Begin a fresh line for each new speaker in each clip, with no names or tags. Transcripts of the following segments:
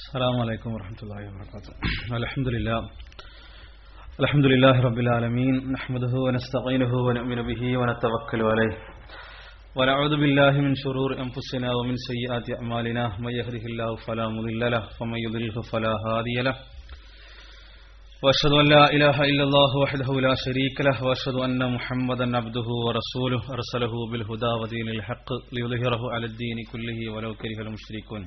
السلام عليكم ورحمة الله وبركاته الحمد لله الحمد لله رب العالمين نحمده ونستعينه ونؤمن به ونتوكل عليه ونعوذ بالله من شرور أنفسنا ومن سيئات أعمالنا من يهده الله فلا مضل له ومن يضلله فلا هادي له وأشهد أن لا إله إلا الله وحده لا شريك له وأشهد أن محمدا عبده ورسوله أرسله بالهدى ودين الحق ليظهره على الدين كله ولو كره المشركون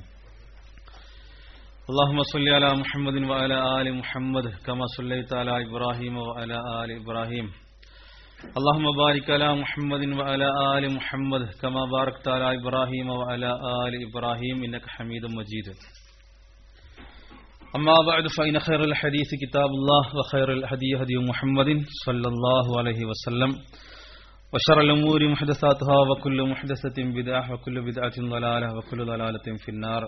اللهم صل على محمد وعلى آل محمد كما صليت على إبراهيم وعلى آل إبراهيم اللهم بارك على محمد وعلى آل محمد كما باركت على إبراهيم وعلى آل إبراهيم إنك حميد مجيد أما بعد فإن خير الحديث كتاب الله وخير الهدي هدي محمد صلى الله عليه وسلم وشر الأمور محدثاتها وكل محدثة بدعة وكل بدعة ضلالة وكل ضلالة في النار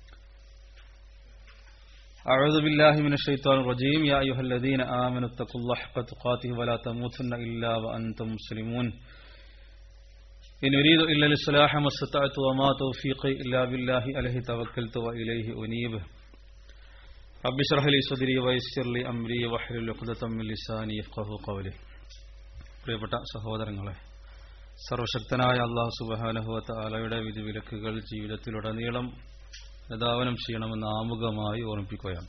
أعوذ بالله من الشيطان الرجيم يا أيها الذين آمنوا اتقوا الله حق تقاته ولا تموتن إلا وأنتم مسلمون إن أريد إلا الإصلاح ما استطعت وما توفيقي إلا بالله عليه توكلت وإليه أنيب رب اشرح لي صدري ويسر لي أمري واحلل عقدة من لساني يفقهوا قولي പ്രിയപ്പെട്ട സഹോദരങ്ങളെ സർവശക്തനായ അള്ളാഹു സുബാനഹുവത്ത ആലയുടെ വിധിവിലക്കുകൾ ജീവിതത്തിലുടനീളം നിധാവനം ചെയ്യണമെന്ന് ആമുഖമായി ഓർമ്മിപ്പിക്കുകയാണ്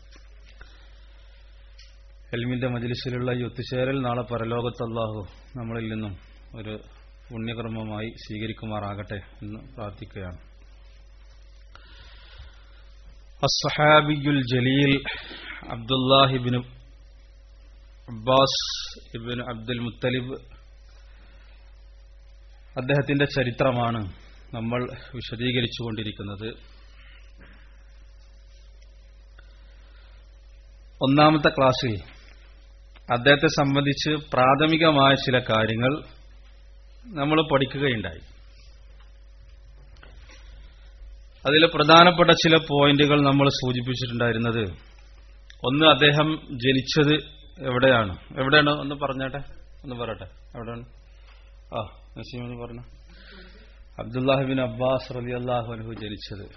എൽമിന്റെ മജിലിസിലുള്ള ഈ ഒത്തുചേരൽ നാളെ പരലോകത്ത് അള്ളാഹു നമ്മളിൽ നിന്നും ഒരു പുണ്യകർമ്മമായി സ്വീകരിക്കുമാറാകട്ടെ എന്ന് പ്രാർത്ഥിക്കുകയാണ് അസ്സഹാബിയുൽ ജലീൽ അബ്ദുല്ലാഹിബിൻ അബ്ബാസ് ഇബിൻ അബ്ദുൽ മുത്തലിബ് അദ്ദേഹത്തിന്റെ ചരിത്രമാണ് നമ്മൾ വിശദീകരിച്ചുകൊണ്ടിരിക്കുന്നത് ഒന്നാമത്തെ ക്ലാസ്സിൽ അദ്ദേഹത്തെ സംബന്ധിച്ച് പ്രാഥമികമായ ചില കാര്യങ്ങൾ നമ്മൾ പഠിക്കുകയുണ്ടായി അതിൽ പ്രധാനപ്പെട്ട ചില പോയിന്റുകൾ നമ്മൾ സൂചിപ്പിച്ചിട്ടുണ്ടായിരുന്നത് ഒന്ന് അദ്ദേഹം ജനിച്ചത് എവിടെയാണ് എവിടെയാണ് ഒന്ന് പറഞ്ഞാട്ടെ ഒന്ന് പറയട്ടെ എവിടെയാണ് ആ നസീം എന്ന് പറഞ്ഞു അബ്ദുല്ലാഹിബിൻ അബ്ബാസ് റലി അള്ളാഹു അനുഹു ജനിച്ചത്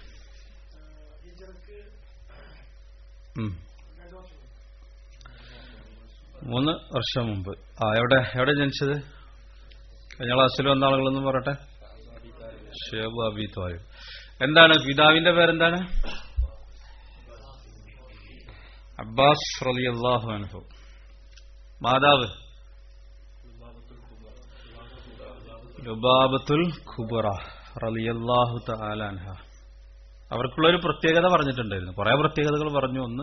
മൂന്ന് വർഷം മുമ്പ് ആ എവിടെ എവിടെ ജനിച്ചത് കഴിഞ്ഞ ക്ലാസ്സിൽ വന്ന ആളുകളൊന്നും പറയട്ടെ ഷേബ് അബി ത്വായു എന്താണ് പിതാവിന്റെ പേരെന്താണ് അബ്ബാസ് റലി അള്ളാഹു അനുഭവം മാതാവ് ലുബാബത്തുൽ ഖുബറ റലിയല്ലാഹു തആലാൻഹ അവർക്കുള്ള ഒരു പ്രത്യേകത പറഞ്ഞിട്ടുണ്ടായിരുന്നു കുറെ പ്രത്യേകതകൾ പറഞ്ഞു ഒന്ന്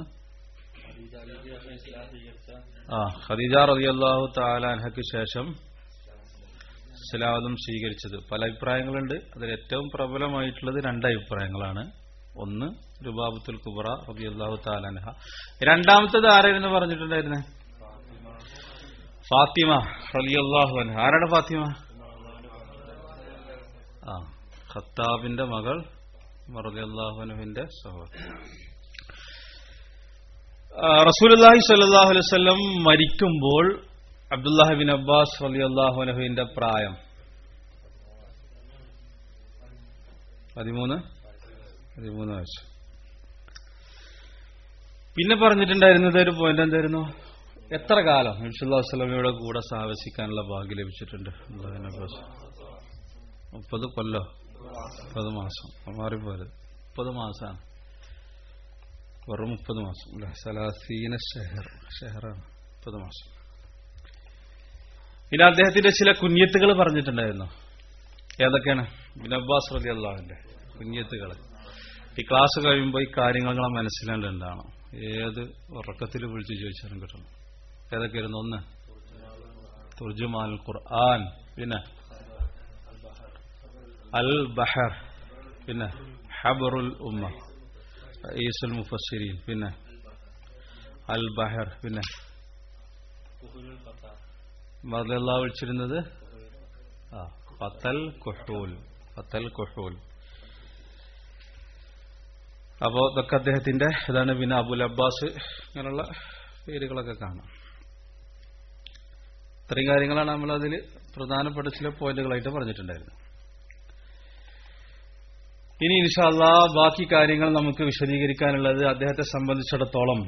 ആ ഖദീജ റളിയല്ലാഹു തആലാൻഹയ്ക്ക് ശേഷം ഇസ്ലാമതം സ്വീകരിച്ചത് പല അഭിപ്രായങ്ങളുണ്ട് അതിൽ ഏറ്റവും പ്രബലമായിട്ടുള്ളത് രണ്ട് അഭിപ്രായങ്ങളാണ് ഒന്ന് രുബാബത്തുൽ കുബറ റളിയല്ലാഹു തആലാൻഹ രണ്ടാമത്തത് ആരായിരുന്നു പറഞ്ഞിട്ടുണ്ടായിരുന്നേ ഫാത്തിമ റളിയല്ലാഹു അൻഹ ആരാണ് ഫാത്തിമ ആ ഖത്താബിന്റെ മകൾ റളിയല്ലാഹുവിന്റെ സഹോദരൻ റസൂലുല്ലാഹി സ്വല്ലല്ലാഹു അലൈഹി വസല്ലം മരിക്കുമ്പോൾ അബ്ദുല്ലാഹി ബിൻ അബ്ബാസ് റളിയല്ലാഹു അൻഹുവിന്റെ പ്രായം പതിമൂന്ന് പതിമൂന്ന് വയസ്സ് പിന്നെ പറഞ്ഞിട്ടുണ്ടായിരുന്നത് ഒരു പോയിന്റ് എന്തായിരുന്നു എത്ര കാലം നബിസുല്ലാ വസ്ലമയുടെ കൂടെ സാഹസിക്കാനുള്ള ഭാഗ്യം ലഭിച്ചിട്ടുണ്ട് മുപ്പത് കൊല്ലോ മുപ്പത് മാസം മാറിപ്പോയത് മുപ്പത് മാസമാണ് വെറും മുപ്പത് മാസം അല്ലെ സലാസീന ഷെഹർ ഷെഹറാണ് മുപ്പത് മാസം പിന്നെ അദ്ദേഹത്തിന്റെ ചില കുഞ്ഞത്തുകൾ പറഞ്ഞിട്ടുണ്ടായിരുന്നു ഏതൊക്കെയാണ് ബിൻ അബ്ബാസ് റലി അള്ളാഹിന്റെ കുഞ്ഞത്തുകൾ ഈ ക്ലാസ് കഴിയുമ്പോൾ ഈ കാര്യങ്ങൾ മനസ്സിലാണ്ടുണ്ടാവണം ഏത് ഉറക്കത്തിൽ വിളിച്ചു ചോദിച്ചാലും കിട്ടണം ഏതൊക്കെയായിരുന്നു ഒന്ന് തുർജുമാൻ ഖുർആൻ പിന്നെ അൽ ബഹർ പിന്നെ ഹബറുൽ ഉമ്മ ഈസുൽ മുഫസ്സിരീൻ പിന്നെ അൽ ബഹർ പിന്നെ മതല്ല വിളിച്ചിരുന്നത് ആ പത്തൽ കുഹൂൽ പത്തൽ കുഹൂൽ അപ്പോ ഇതൊക്കെ അദ്ദേഹത്തിന്റെ ഇതാണ് പിന്നെ അബുൽ അബ്ബാസ് ഇങ്ങനെയുള്ള പേരുകളൊക്കെ കാണാം ഇത്രയും കാര്യങ്ങളാണ് നമ്മൾ അതിൽ പ്രധാനപ്പെട്ട ചില പോയിന്റുകളായിട്ട് പറഞ്ഞിട്ടുണ്ടായിരുന്നത് ഇനി ഇൻഷാല്ല ബാക്കി കാര്യങ്ങൾ നമുക്ക് വിശദീകരിക്കാനുള്ളത് അദ്ദേഹത്തെ സംബന്ധിച്ചിടത്തോളം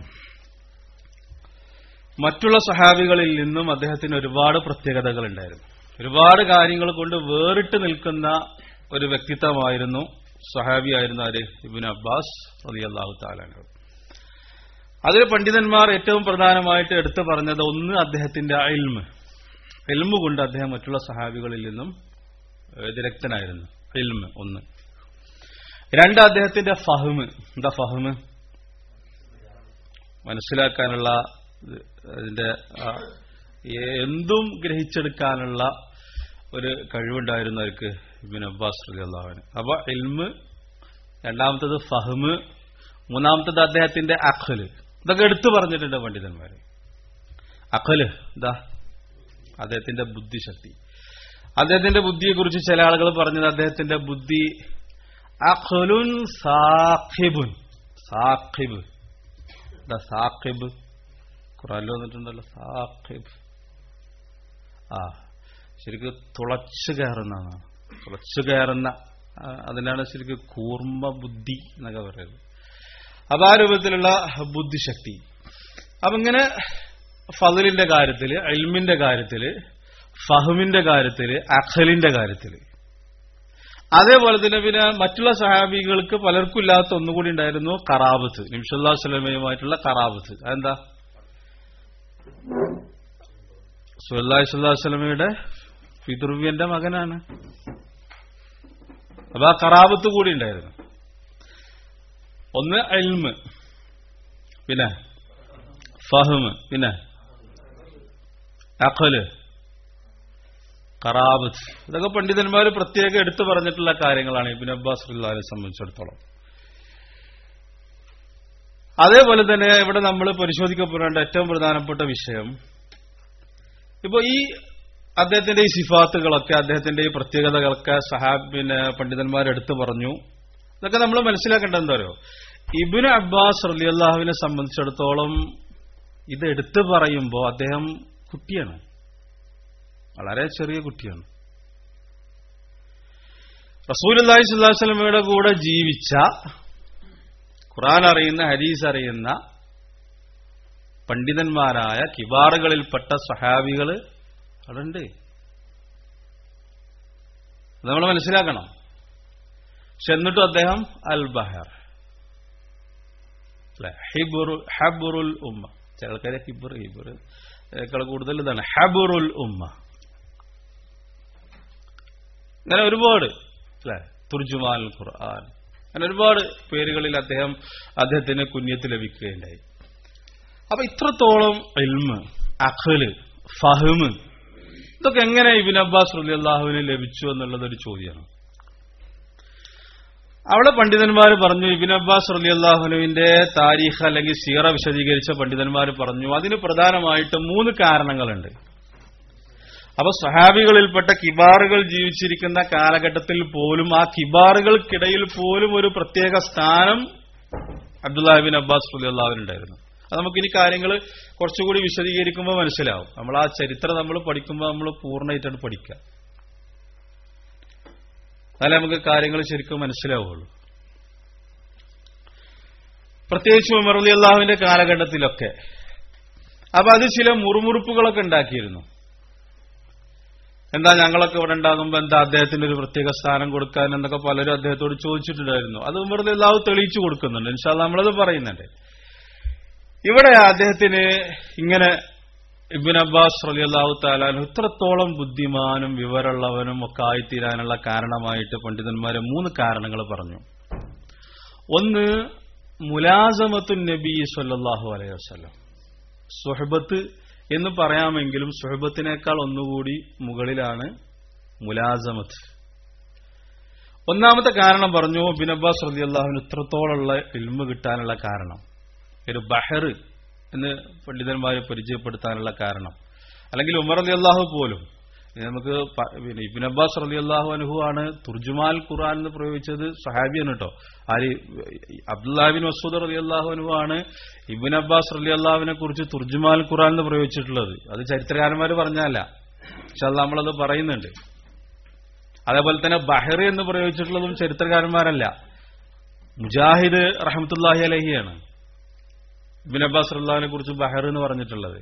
മറ്റുള്ള സഹാബികളിൽ നിന്നും അദ്ദേഹത്തിന് ഒരുപാട് പ്രത്യേകതകൾ ഉണ്ടായിരുന്നു ഒരുപാട് കാര്യങ്ങൾ കൊണ്ട് വേറിട്ട് നിൽക്കുന്ന ഒരു വ്യക്തിത്വമായിരുന്നു സഹാബിയായിരുന്നു ആര് ഇബിൻ അബ്ബാസ് റളിയല്ലാഹു താലാനു അതിൽ പണ്ഡിതന്മാർ ഏറ്റവും പ്രധാനമായിട്ട് എടുത്തു പറഞ്ഞത് ഒന്ന് അദ്ദേഹത്തിന്റെ ഇൽമ് ഇൽമ് കൊണ്ട് അദ്ദേഹം മറ്റുള്ള സഹാബികളിൽ നിന്നും ഏഹ്, വിദഗ്ധനായിരുന്നു ഇൽമ് ഒന്ന് രണ്ട് അദ്ദേഹത്തിന്റെ ഫഹ്മ് എന്താ ഫഹ്മ് മനസ്സിലാക്കാനുള്ള ഇത് അതിന്റെ ആ, എന്തും ഗ്രഹിച്ചെടുക്കാനുള്ള ഒരു കഴിവുണ്ടായിരുന്നു അവർക്ക് ഇബിൻ അബ്ബാസ് റളിയല്ലാഹുവിന് അപ്പൊ ഇൽമ് രണ്ടാമത്തത് ഫഹ്മ് മൂന്നാമത്തത് അദ്ദേഹത്തിന്റെ അഖല് ഇതൊക്കെ എടുത്തു പറഞ്ഞിട്ടുണ്ട് പണ്ഡിതന്മാര് അഖല് ഇതാ അദ്ദേഹത്തിന്റെ ബുദ്ധിശക്തി അദ്ദേഹത്തിന്റെ ബുദ്ധിയെക്കുറിച്ച് ചില ആളുകൾ പറഞ്ഞത് അദ്ദേഹത്തിന്റെ ബുദ്ധി അഖലുൻ സാഖിബുൻ സാഖിബ് എന്താ സാഖിബ് ഖുറാനിൽ വന്നിട്ടുണ്ടല്ലോ സാഖിബ് ആ ശരിക്കും തുളച്ചു കയറുന്നതാണ് തുളച്ചു കയറുന്ന ആ, അതിനാണ് ശരിക്കും കൂർമ്മ ബുദ്ധി എന്നൊക്കെ പറയുന്നത് അപ്പൊ ആ രൂപത്തിലുള്ള ബുദ്ധിശക്തി അപ്പൊ ഇങ്ങനെ ഫതിലിന്റെ കാര്യത്തില് അൽമിന്റെ കാര്യത്തില് ഫഹമിന്റെ കാര്യത്തില് അഖലിന്റെ കാര്യത്തില് അതേപോലെ തന്നെ പിന്നെ മറ്റുള്ള സഹാബികൾക്ക് പലർക്കും ഇല്ലാത്ത ഒന്നുകൂടി ഉണ്ടായിരുന്നു കറാബത്ത് നിമിഷല്ലാ സ്വലമയുമായിട്ടുള്ള കറാബത്ത് അതെന്താ സുല്ലാഹി സ്വല്ലാ സ്വലമയുടെ പിതൃവ്യന്റെ മകനാണ് അപ്പൊ ആ കറാബത്ത് കൂടി ഉണ്ടായിരുന്നു ഒന്ന് അൽമ് പിന്നെ ഫഹ്മ് പിന്നെ അഖല് കറാബത്ത് ഇതൊക്കെ പണ്ഡിതന്മാർ പ്രത്യേകം എടുത്തു പറഞ്ഞിട്ടുള്ള കാര്യങ്ങളാണ് ഇബിൻ അബ്ബാസ് റളിയല്ലാഹുവിനെ സംബന്ധിച്ചിടത്തോളം അതേപോലെ തന്നെ ഇവിടെ നമ്മൾ പരിശോധിക്കപ്പെടേണ്ട ഏറ്റവും പ്രധാനപ്പെട്ട വിഷയം ഇപ്പൊ ഈ അദ്ദേഹത്തിന്റെ ഈ സിഫാത്തുകളൊക്കെ അദ്ദേഹത്തിന്റെ ഈ പ്രത്യേകതകളൊക്കെ സഹാബ് പിന്നെ പണ്ഡിതന്മാർ എടുത്തു പറഞ്ഞു ഇതൊക്കെ നമ്മൾ മനസ്സിലാക്കേണ്ടത് എന്താ പറയുക ഇബിന് അബ്ബാസ് റലിയല്ലാഹുവിനെ സംബന്ധിച്ചിടത്തോളം ഇത് എടുത്തു പറയുമ്പോൾ അദ്ദേഹം കുട്ടിയാണ് വളരെ ചെറിയ കുട്ടിയാണ് റസൂലി സ്വല്ലാസ്ലമയുടെ കൂടെ ജീവിച്ച ഖുറാൻ അറിയുന്ന ഹദീസ് അറിയുന്ന പണ്ഡിതന്മാരായ കിബാറുകളിൽപ്പെട്ട സഹാബികൾ അതുണ്ട് നമ്മൾ മനസ്സിലാക്കണം പക്ഷെ എന്നിട്ടും അദ്ദേഹം അൽ ബഹർ അല്ലെ ഹിബുറു ഹബുറുൽ ഉമ്മ ചില ആൾക്കാരെ ഹിബുർ ഹിബുർ ഇതിനേക്കാൾ കൂടുതൽ ഇതാണ് ഹബുറുൽ ഉമ്മ അങ്ങനെ ഒരുപാട് അല്ലെ തുർജുമാൻ ഖുർആൻ അങ്ങനെ ഒരുപാട് പേരുകളിൽ അദ്ദേഹം അദ്ദേഹത്തിന് കുഞ്ഞത്ത് ലഭിക്കുകയുണ്ടായി അപ്പൊ ഇത്രത്തോളം ഇൽമ് അഖല് ഫഹ്മ് ഇതൊക്കെ എങ്ങനെ ഇബിൻ അബ്ബാസ് റലി അള്ളാഹുവിന് ലഭിച്ചു എന്നുള്ളത് ഒരു ചോദ്യമാണ് അവിടെ പണ്ഡിതന്മാർ പറഞ്ഞു ഇബിൻ അബ്ബാസ് റലി അള്ളാഹുനുവിന്റെ താരീഖ് അല്ലെങ്കിൽ സീറ വിശദീകരിച്ച പണ്ഡിതന്മാർ പറഞ്ഞു അതിന് പ്രധാനമായിട്ട് മൂന്ന് കാരണങ്ങളുണ്ട് അപ്പൊ സഹാബികളിൽപ്പെട്ട കിബാറുകൾ ജീവിച്ചിരിക്കുന്ന കാലഘട്ടത്തിൽ പോലും ആ കിബാറുകൾക്കിടയിൽ പോലും ഒരു പ്രത്യേക സ്ഥാനം അബ്ദുല്ലാഹിബിൻ അബ്ബാസ് റലി അള്ളാഹുവിനുണ്ടായിരുന്നു അത് നമുക്കിനി കാര്യങ്ങൾ കുറച്ചുകൂടി വിശദീകരിക്കുമ്പോൾ മനസ്സിലാവും നമ്മൾ ആ ചരിത്രം നമ്മൾ പഠിക്കുമ്പോൾ നമ്മൾ പൂർണ്ണമായിട്ടാണ് പഠിക്കുക എന്നാലേ നമുക്ക് കാര്യങ്ങൾ ശരിക്കും മനസ്സിലാവുള്ളൂ പ്രത്യേകിച്ച് ഉമർ അലി അള്ളാഹുവിന്റെ കാലഘട്ടത്തിലൊക്കെ അപ്പൊ അത് ചില മുറുമുറുപ്പുകളൊക്കെ ഉണ്ടാക്കിയിരുന്നു എന്താ ഞങ്ങളൊക്കെ ഇവിടെ ഉണ്ടാകുമ്പോ എന്താ അദ്ദേഹത്തിന് ഒരു പ്രത്യേക സ്ഥാനം കൊടുക്കാൻ എന്നൊക്കെ പലരും അദ്ദേഹത്തോട് ചോദിച്ചിട്ടുണ്ടായിരുന്നു അത് ഉമർ അലി അള്ളാഹു തെളിയിച്ചു കൊടുക്കുന്നുണ്ട് ഇൻഷാല്ല നമ്മളത് പറയുന്നുണ്ട് ഇവിടെ അദ്ദേഹത്തിന് ഇങ്ങനെ ഇബിൻ അബ്ബാസ് റലി അള്ളാഹു താലാൻ ഇത്രത്തോളം ബുദ്ധിമാനും വിവരമുള്ളവനും ഒക്കെ ആയിത്തീരാനുള്ള കാരണമായിട്ട് പണ്ഡിതന്മാരെ മൂന്ന് കാരണങ്ങൾ പറഞ്ഞു ഒന്ന് മുലാസമത്തു നബി സല്ലാഹു അലൈഹി വസ്ലം സുഹബത്ത് എന്ന് പറയാമെങ്കിലും സുഹബത്തിനേക്കാൾ ഒന്നുകൂടി മുകളിലാണ് മുലാസമത്ത് ഒന്നാമത്തെ കാരണം പറഞ്ഞു ബിൻ അബ്ബാസ് റലി അള്ളാഹുവിന് ഇത്രത്തോളമുള്ള ഇൽമ കിട്ടാനുള്ള കാരണം ഒരു ബഹർ എന്ന് പണ്ഡിതന്മാർ പരിചയപ്പെടുത്താനുള്ള കാരണം അല്ലെങ്കിൽ ഉമർ അലി അള്ളാഹു പോലും നമുക്ക് പിന്നെ ഇബിൻ അബ്ബാസ് റലി അള്ളാഹു അനുഹു ആണ് തുർജുമാൽ ഖുർആൻ എന്ന് പ്രയോഗിച്ചത് സഹാബിയാണ് കേട്ടോ ആര് അബ്ദുല്ലാബിൻ മസൂദ് റലി അള്ളാഹു അനുഹു ആണ് ഇബിൻ അബ്ബാസ് റലി അള്ളാഹുവിനെ കുറിച്ച് തുർജുമാൽ ഖുർആൻ എന്ന് പ്രയോഗിച്ചിട്ടുള്ളത് അത് ചരിത്രകാരന്മാർ പറഞ്ഞല്ല പക്ഷെ അത് നമ്മളത് പറയുന്നുണ്ട് അതേപോലെ തന്നെ ബഹർ എന്ന് പ്രയോഗിച്ചിട്ടുള്ളതും ചരിത്രകാരന്മാരല്ല മുജാഹിദ് റഹമത്തുല്ലാഹി അലഹിയാണ് ഇബിൻ അബ്ബാസ് റഹ്ലാനെ കുറിച്ച് ബഹർ എന്ന് പറഞ്ഞിട്ടുള്ളത്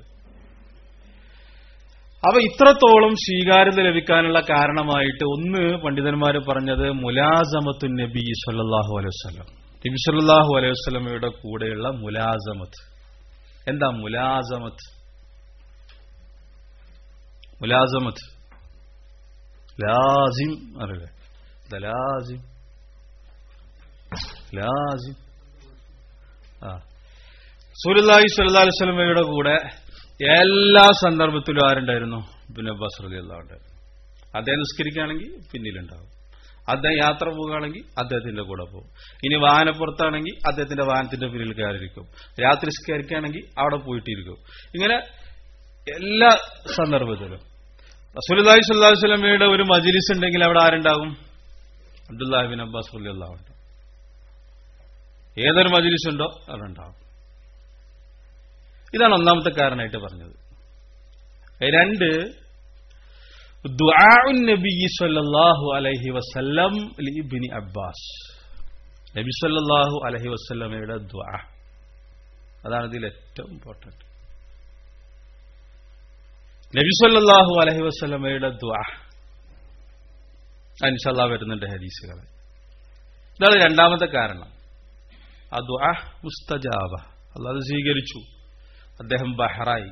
അപ്പൊ ഇത്രത്തോളം സ്വീകാര്യത ലഭിക്കാനുള്ള കാരണമായിട്ട് ഒന്ന് പണ്ഡിതന്മാർ പറഞ്ഞത് മുലാസമത്തു നബി സല്ലാഹു അലൈഹി വസ്ലം നബി സല്ലാഹു അലൈഹി വസ്ലമയുടെ കൂടെയുള്ള മുലാസമത്ത് എന്താ മുലാസമത്ത് മുലാസമത്ത് ലാസിം അറിയില്ലേ എന്താ ലാസിം ലാസിം ആ സൂര്യല്ലാഹി സല്ലാ അലൈഹി സ്വലമയുടെ കൂടെ എല്ലാ സന്ദർഭത്തിലും ആരുണ്ടായിരുന്നു പിന്നെ അബ്ബാസ് റലി അള്ളാഹ് ഉണ്ടായിരുന്നു അദ്ദേഹം നിസ്കരിക്കുകയാണെങ്കിൽ പിന്നിലുണ്ടാവും അദ്ദേഹം യാത്ര പോവുകയാണെങ്കിൽ അദ്ദേഹത്തിന്റെ കൂടെ പോകും ഇനി വാഹനപ്പുറത്താണെങ്കിൽ അദ്ദേഹത്തിന്റെ വാഹനത്തിന്റെ പിന്നിൽ കയറിയിരിക്കും രാത്രി നിസ്കരിക്കുകയാണെങ്കിൽ അവിടെ പോയിട്ടിരിക്കും ഇങ്ങനെ എല്ലാ സന്ദർഭത്തിലും റസൂലി സ്വല്ലാഹു സ്വലമയുടെ ഒരു മജിലിസ് ഉണ്ടെങ്കിൽ അവിടെ ആരുണ്ടാകും അബ്ദുല്ലാഹിബിൻ അബ്ബാസ് റലി അള്ളാഹ് ഉണ്ട് ഏതൊരു മജിലിസ് ഉണ്ടോ അവിടെ ഉണ്ടാവും ഇതാണ് ഒന്നാമത്തെ കാരണമായിട്ട് പറഞ്ഞത് രണ്ട് നബി സല്ലല്ലാഹു അലൈഹി വസല്ലം ഇബ്നി അബ്ബാസ് നബി സല്ലല്ലാഹു അലൈഹി വസല്ലമയുടെ ദ്വാ അതാണ് ഇതിൽ ഏറ്റവും ഇമ്പോർട്ടന്റ് നബി സല്ലല്ലാഹു അലൈഹി വസല്ലമയുടെ ദ്വാ അൻഷല്ലാ വരുന്നുണ്ട് ഹദീസുകൾ ഇതാണ് രണ്ടാമത്തെ കാരണം ആ ദ്വാ മുസ്തജാബ അല്ലാതെ സ്വീകരിച്ചു അദ്ദേഹം ബഹറായി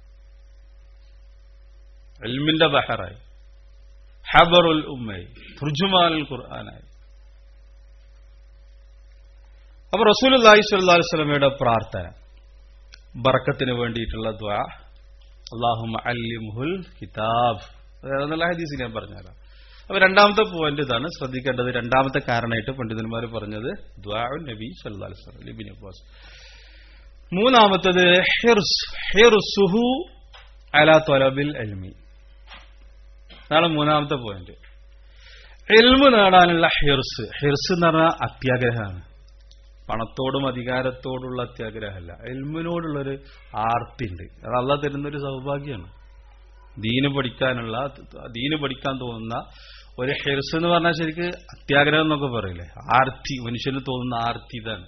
എൽമിന്റെ ബഹറായി ഹബറുൽ ഉമ്മയി തുർജുമാനുൽ ഖുർആനായി അപ്പൊ റസൂൽ അള്ളാഹി സ്വല്ലാ സ്വലമയുടെ പ്രാർത്ഥന ബറക്കത്തിന് വേണ്ടിയിട്ടുള്ള ദ്വാ അള്ളാഹും അല്ലിമുൽ കിതാബ് എന്നുള്ള ഹദീസ് ഞാൻ പറഞ്ഞുതരാം അപ്പൊ രണ്ടാമത്തെ പോയിന്റ് ഇതാണ് ശ്രദ്ധിക്കേണ്ടത് രണ്ടാമത്തെ കാരണമായിട്ട് പണ്ഡിതന്മാർ പറഞ്ഞത് ദ്വാ നബി സല്ലാ അലൈഹി ലിബിൻ അബ്ബാസ് മൂന്നാമത്തത് ഹിർസുഹു അല തൊലബിൽ എൽമി അതാണ് മൂന്നാമത്തെ പോയിന്റ് എൽമ് നേടാനുള്ള ഹിർസ് ഹിർസ് എന്ന് പറഞ്ഞാൽ അത്യാഗ്രഹമാണ് പണത്തോടും അധികാരത്തോടുള്ള അത്യാഗ്രഹമല്ല എൽമിനോടുള്ളൊരു ആർത്തിണ്ട് അത് അല്ല തരുന്നൊരു സൗഭാഗ്യമാണ് ദീന് പഠിക്കാനുള്ള ദീന് പഠിക്കാൻ തോന്നുന്ന ഒരു ഹിർസ് എന്ന് പറഞ്ഞാൽ ശരിക്ക് അത്യാഗ്രഹം എന്നൊക്കെ പറയില്ലേ ആർത്തി മനുഷ്യന് തോന്നുന്ന ആർത്തി ഇതാണ്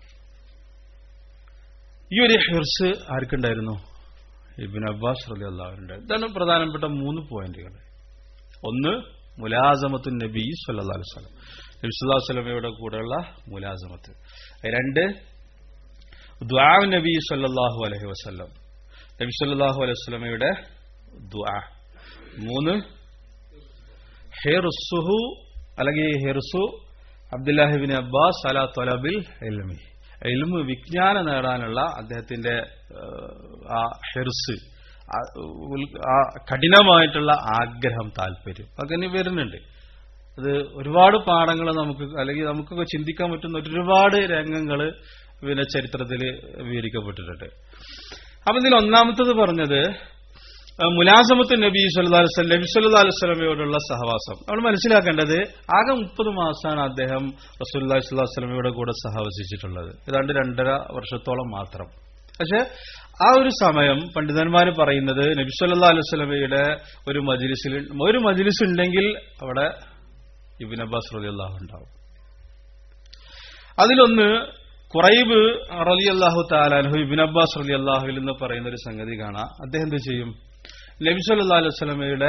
ഈ ഒരു ഹിർസ് ആർക്കുണ്ടായിരുന്നു ഇബിൻ അബ്ബാസ് റലി അള്ളാഹുണ്ട് ഇതാണ് പ്രധാനപ്പെട്ട മൂന്ന് പോയിന്റുകൾ ഒന്ന് മുലാസമത്തു നബി സല്ലാ അലുസ്ലം നബി സുല്ലാ വസ്ലമയുടെ കൂടെയുള്ള മുലാസമത്ത് രണ്ട് ദ്വാ നബി സല്ലാഹു അലഹി വസ്ലം നബി സല്ലാഹു അലൈഹി വസ്ലമയുടെ ദ്വാ മൂന്ന് ഹെറുസുഹു അല്ലെങ്കിൽ ഹെർസു അബ്ദുല്ലാഹിബിൻ അബ്ബാസ് അല തൊലബിൽ എൽമി എൽമ് വിജ്ഞാനം നേടാനുള്ള അദ്ദേഹത്തിന്റെ ആ ഹെർസ് ആ കഠിനമായിട്ടുള്ള ആഗ്രഹം താല്പര്യം അങ്ങനെ വരുന്നുണ്ട് അത് ഒരുപാട് പാഠങ്ങൾ നമുക്ക് അല്ലെങ്കിൽ നമുക്കൊക്കെ ചിന്തിക്കാൻ പറ്റുന്ന ഒരുപാട് രംഗങ്ങൾ പിന്നെ ചരിത്രത്തിൽ വിവരിക്കപ്പെട്ടിട്ടുണ്ട് അപ്പൊ ഇതിൽ ഒന്നാമത്തത് പറഞ്ഞത് മുലാസമത്ത് നബി സല്ലാ വസ്ലം നബി സല്ലാ അലുസ്ലമയോടുള്ള സഹവാസം നമ്മൾ മനസ്സിലാക്കേണ്ടത് ആകെ മുപ്പത് മാസമാണ് അദ്ദേഹം റസൂല്ലാ സ്വല്ലാ വസ്ലമയുടെ കൂടെ സഹവസിച്ചിട്ടുള്ളത് ഏതാണ്ട് രണ്ടര വർഷത്തോളം മാത്രം പക്ഷെ ആ ഒരു സമയം പണ്ഡിതന്മാർ പറയുന്നത് നബി സല്ലാ അലുസ്ലമയുടെ ഒരു മജിലിസിൽ ഒരു മജിലിസ് ഉണ്ടെങ്കിൽ അവിടെ ഇബിൻ അബ്ബാസ് റലി അള്ളാഹു ഉണ്ടാവും അതിലൊന്ന് കുറൈബ് റലി അള്ളാഹു താലാൻഹു ഇബിൻ അബ്ബാസ് റലി അള്ളാഹുവിൽ എന്ന് പറയുന്ന ഒരു സംഗതി കാണാം അദ്ദേഹം എന്ത് ചെയ്യും നബി സല്ലാ അലൈഹി സ്വലമയുടെ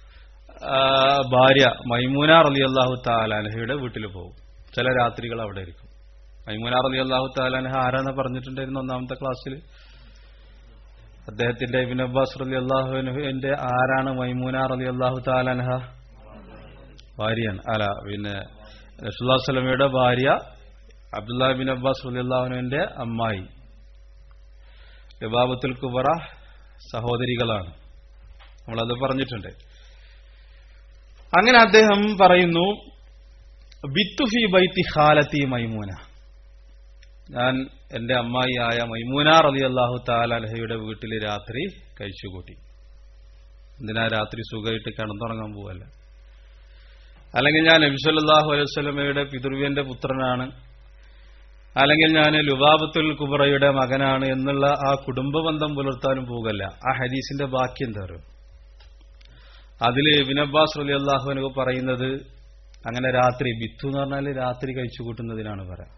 ഭാര്യ മൈമൂന റലി അള്ളാഹു താലാൻഹയുടെ വീട്ടിൽ പോകും ചില രാത്രികൾ അവിടെ ഇരിക്കും മൈമൂന റലി അള്ളാഹു താലാൻഹ ആരാന്ന് പറഞ്ഞിട്ടുണ്ടായിരുന്നു ഒന്നാമത്തെ ക്ലാസ്സിൽ അദ്ദേഹത്തിന്റെ ഇബിൻ അബ്ബാസ് റലി അള്ളാഹുവിന്റെ ആരാണ് മൈമൂന റലി അള്ളാഹു താലാൻഹ ഭാര്യയാണ് അല്ല പിന്നെ റസുല്ലാ സ്വലമയുടെ ഭാര്യ അബ്ദുല്ലാ ബിൻ അബ്ബാസ് റലിയുള്ളാഹുവിന്റെ അമ്മായി ലബാബത്തുൽ കുബറ സഹോദരികളാണ് നമ്മളത് പറഞ്ഞിട്ടുണ്ട് അങ്ങനെ അദ്ദേഹം പറയുന്നു ബിത്തുഫി ബൈത്തി ഖാലത്തി മൈമൂന ഞാൻ എന്റെ അമ്മായിയായ മൈമൂന റലി അള്ളാഹു താലഹയുടെ വീട്ടിൽ രാത്രി കഴിച്ചുകൂട്ടി എന്തിനാ രാത്രി സുഖമായിട്ട് കിടന്നുറങ്ങാൻ പോവല്ല അല്ലെങ്കിൽ ഞാൻ നബിസല്ലാഹു അലൈഹി സ്വലമയുടെ പിതൃവ്യന്റെ പുത്രനാണ് അല്ലെങ്കിൽ ഞാൻ ലുബാബത്തുൽ കുബറയുടെ മകനാണ് എന്നുള്ള ആ കുടുംബബന്ധം പുലർത്താനും പോകല്ല ആ ഹദീസിന്റെ ബാക്കി എന്താ അറിയോ അതില് ഇബിൻ അബ്ബാസ് റലി അള്ളാഹുവിനൊക്കെ പറയുന്നത് അങ്ങനെ രാത്രി ബിത്തു എന്ന് പറഞ്ഞാൽ രാത്രി കഴിച്ചു കൂട്ടുന്നതിനാണ് പറയാ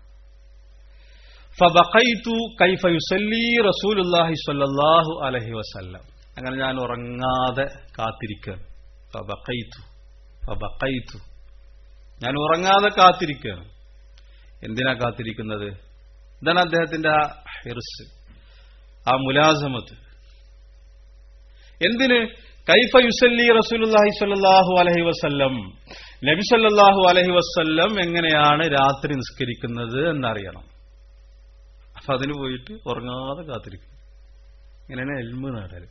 ഫബഖൈതു കൈഫ യുസല്ലി റസൂലുള്ളാഹി സ്വല്ലല്ലാഹു അലൈഹി വസല്ലം അങ്ങനെ ഞാൻ ഉറങ്ങാതെ കാത്തിരിക്കുകയാണ് ഫബഖൈതു ഫബഖൈതു ഞാൻ ഉറങ്ങാതെ കാത്തിരിക്കുകയാണ് എന്തിനാ കാത്തിരിക്കുന്നത് ഇതാണ് അദ്ദേഹത്തിന്റെ ആ ഹിർസ് ആ മുലാസമത്ത് എന്തിന് കൈഫ യുസല്ലി റസൂലുള്ളാഹി സ്വല്ലല്ലാഹു അലൈഹി വസല്ലം നബി സല്ലല്ലാഹു അലൈഹി വസല്ലം എങ്ങനെയാണ് രാത്രി നിസ്കരിക്കുന്നത് എന്നറിയണം അപ്പൊ അതിന് പോയിട്ട് ഉറങ്ങാതെ കാത്തിരിക്കും ഇങ്ങനെയാണ് എൽമ് നേടല്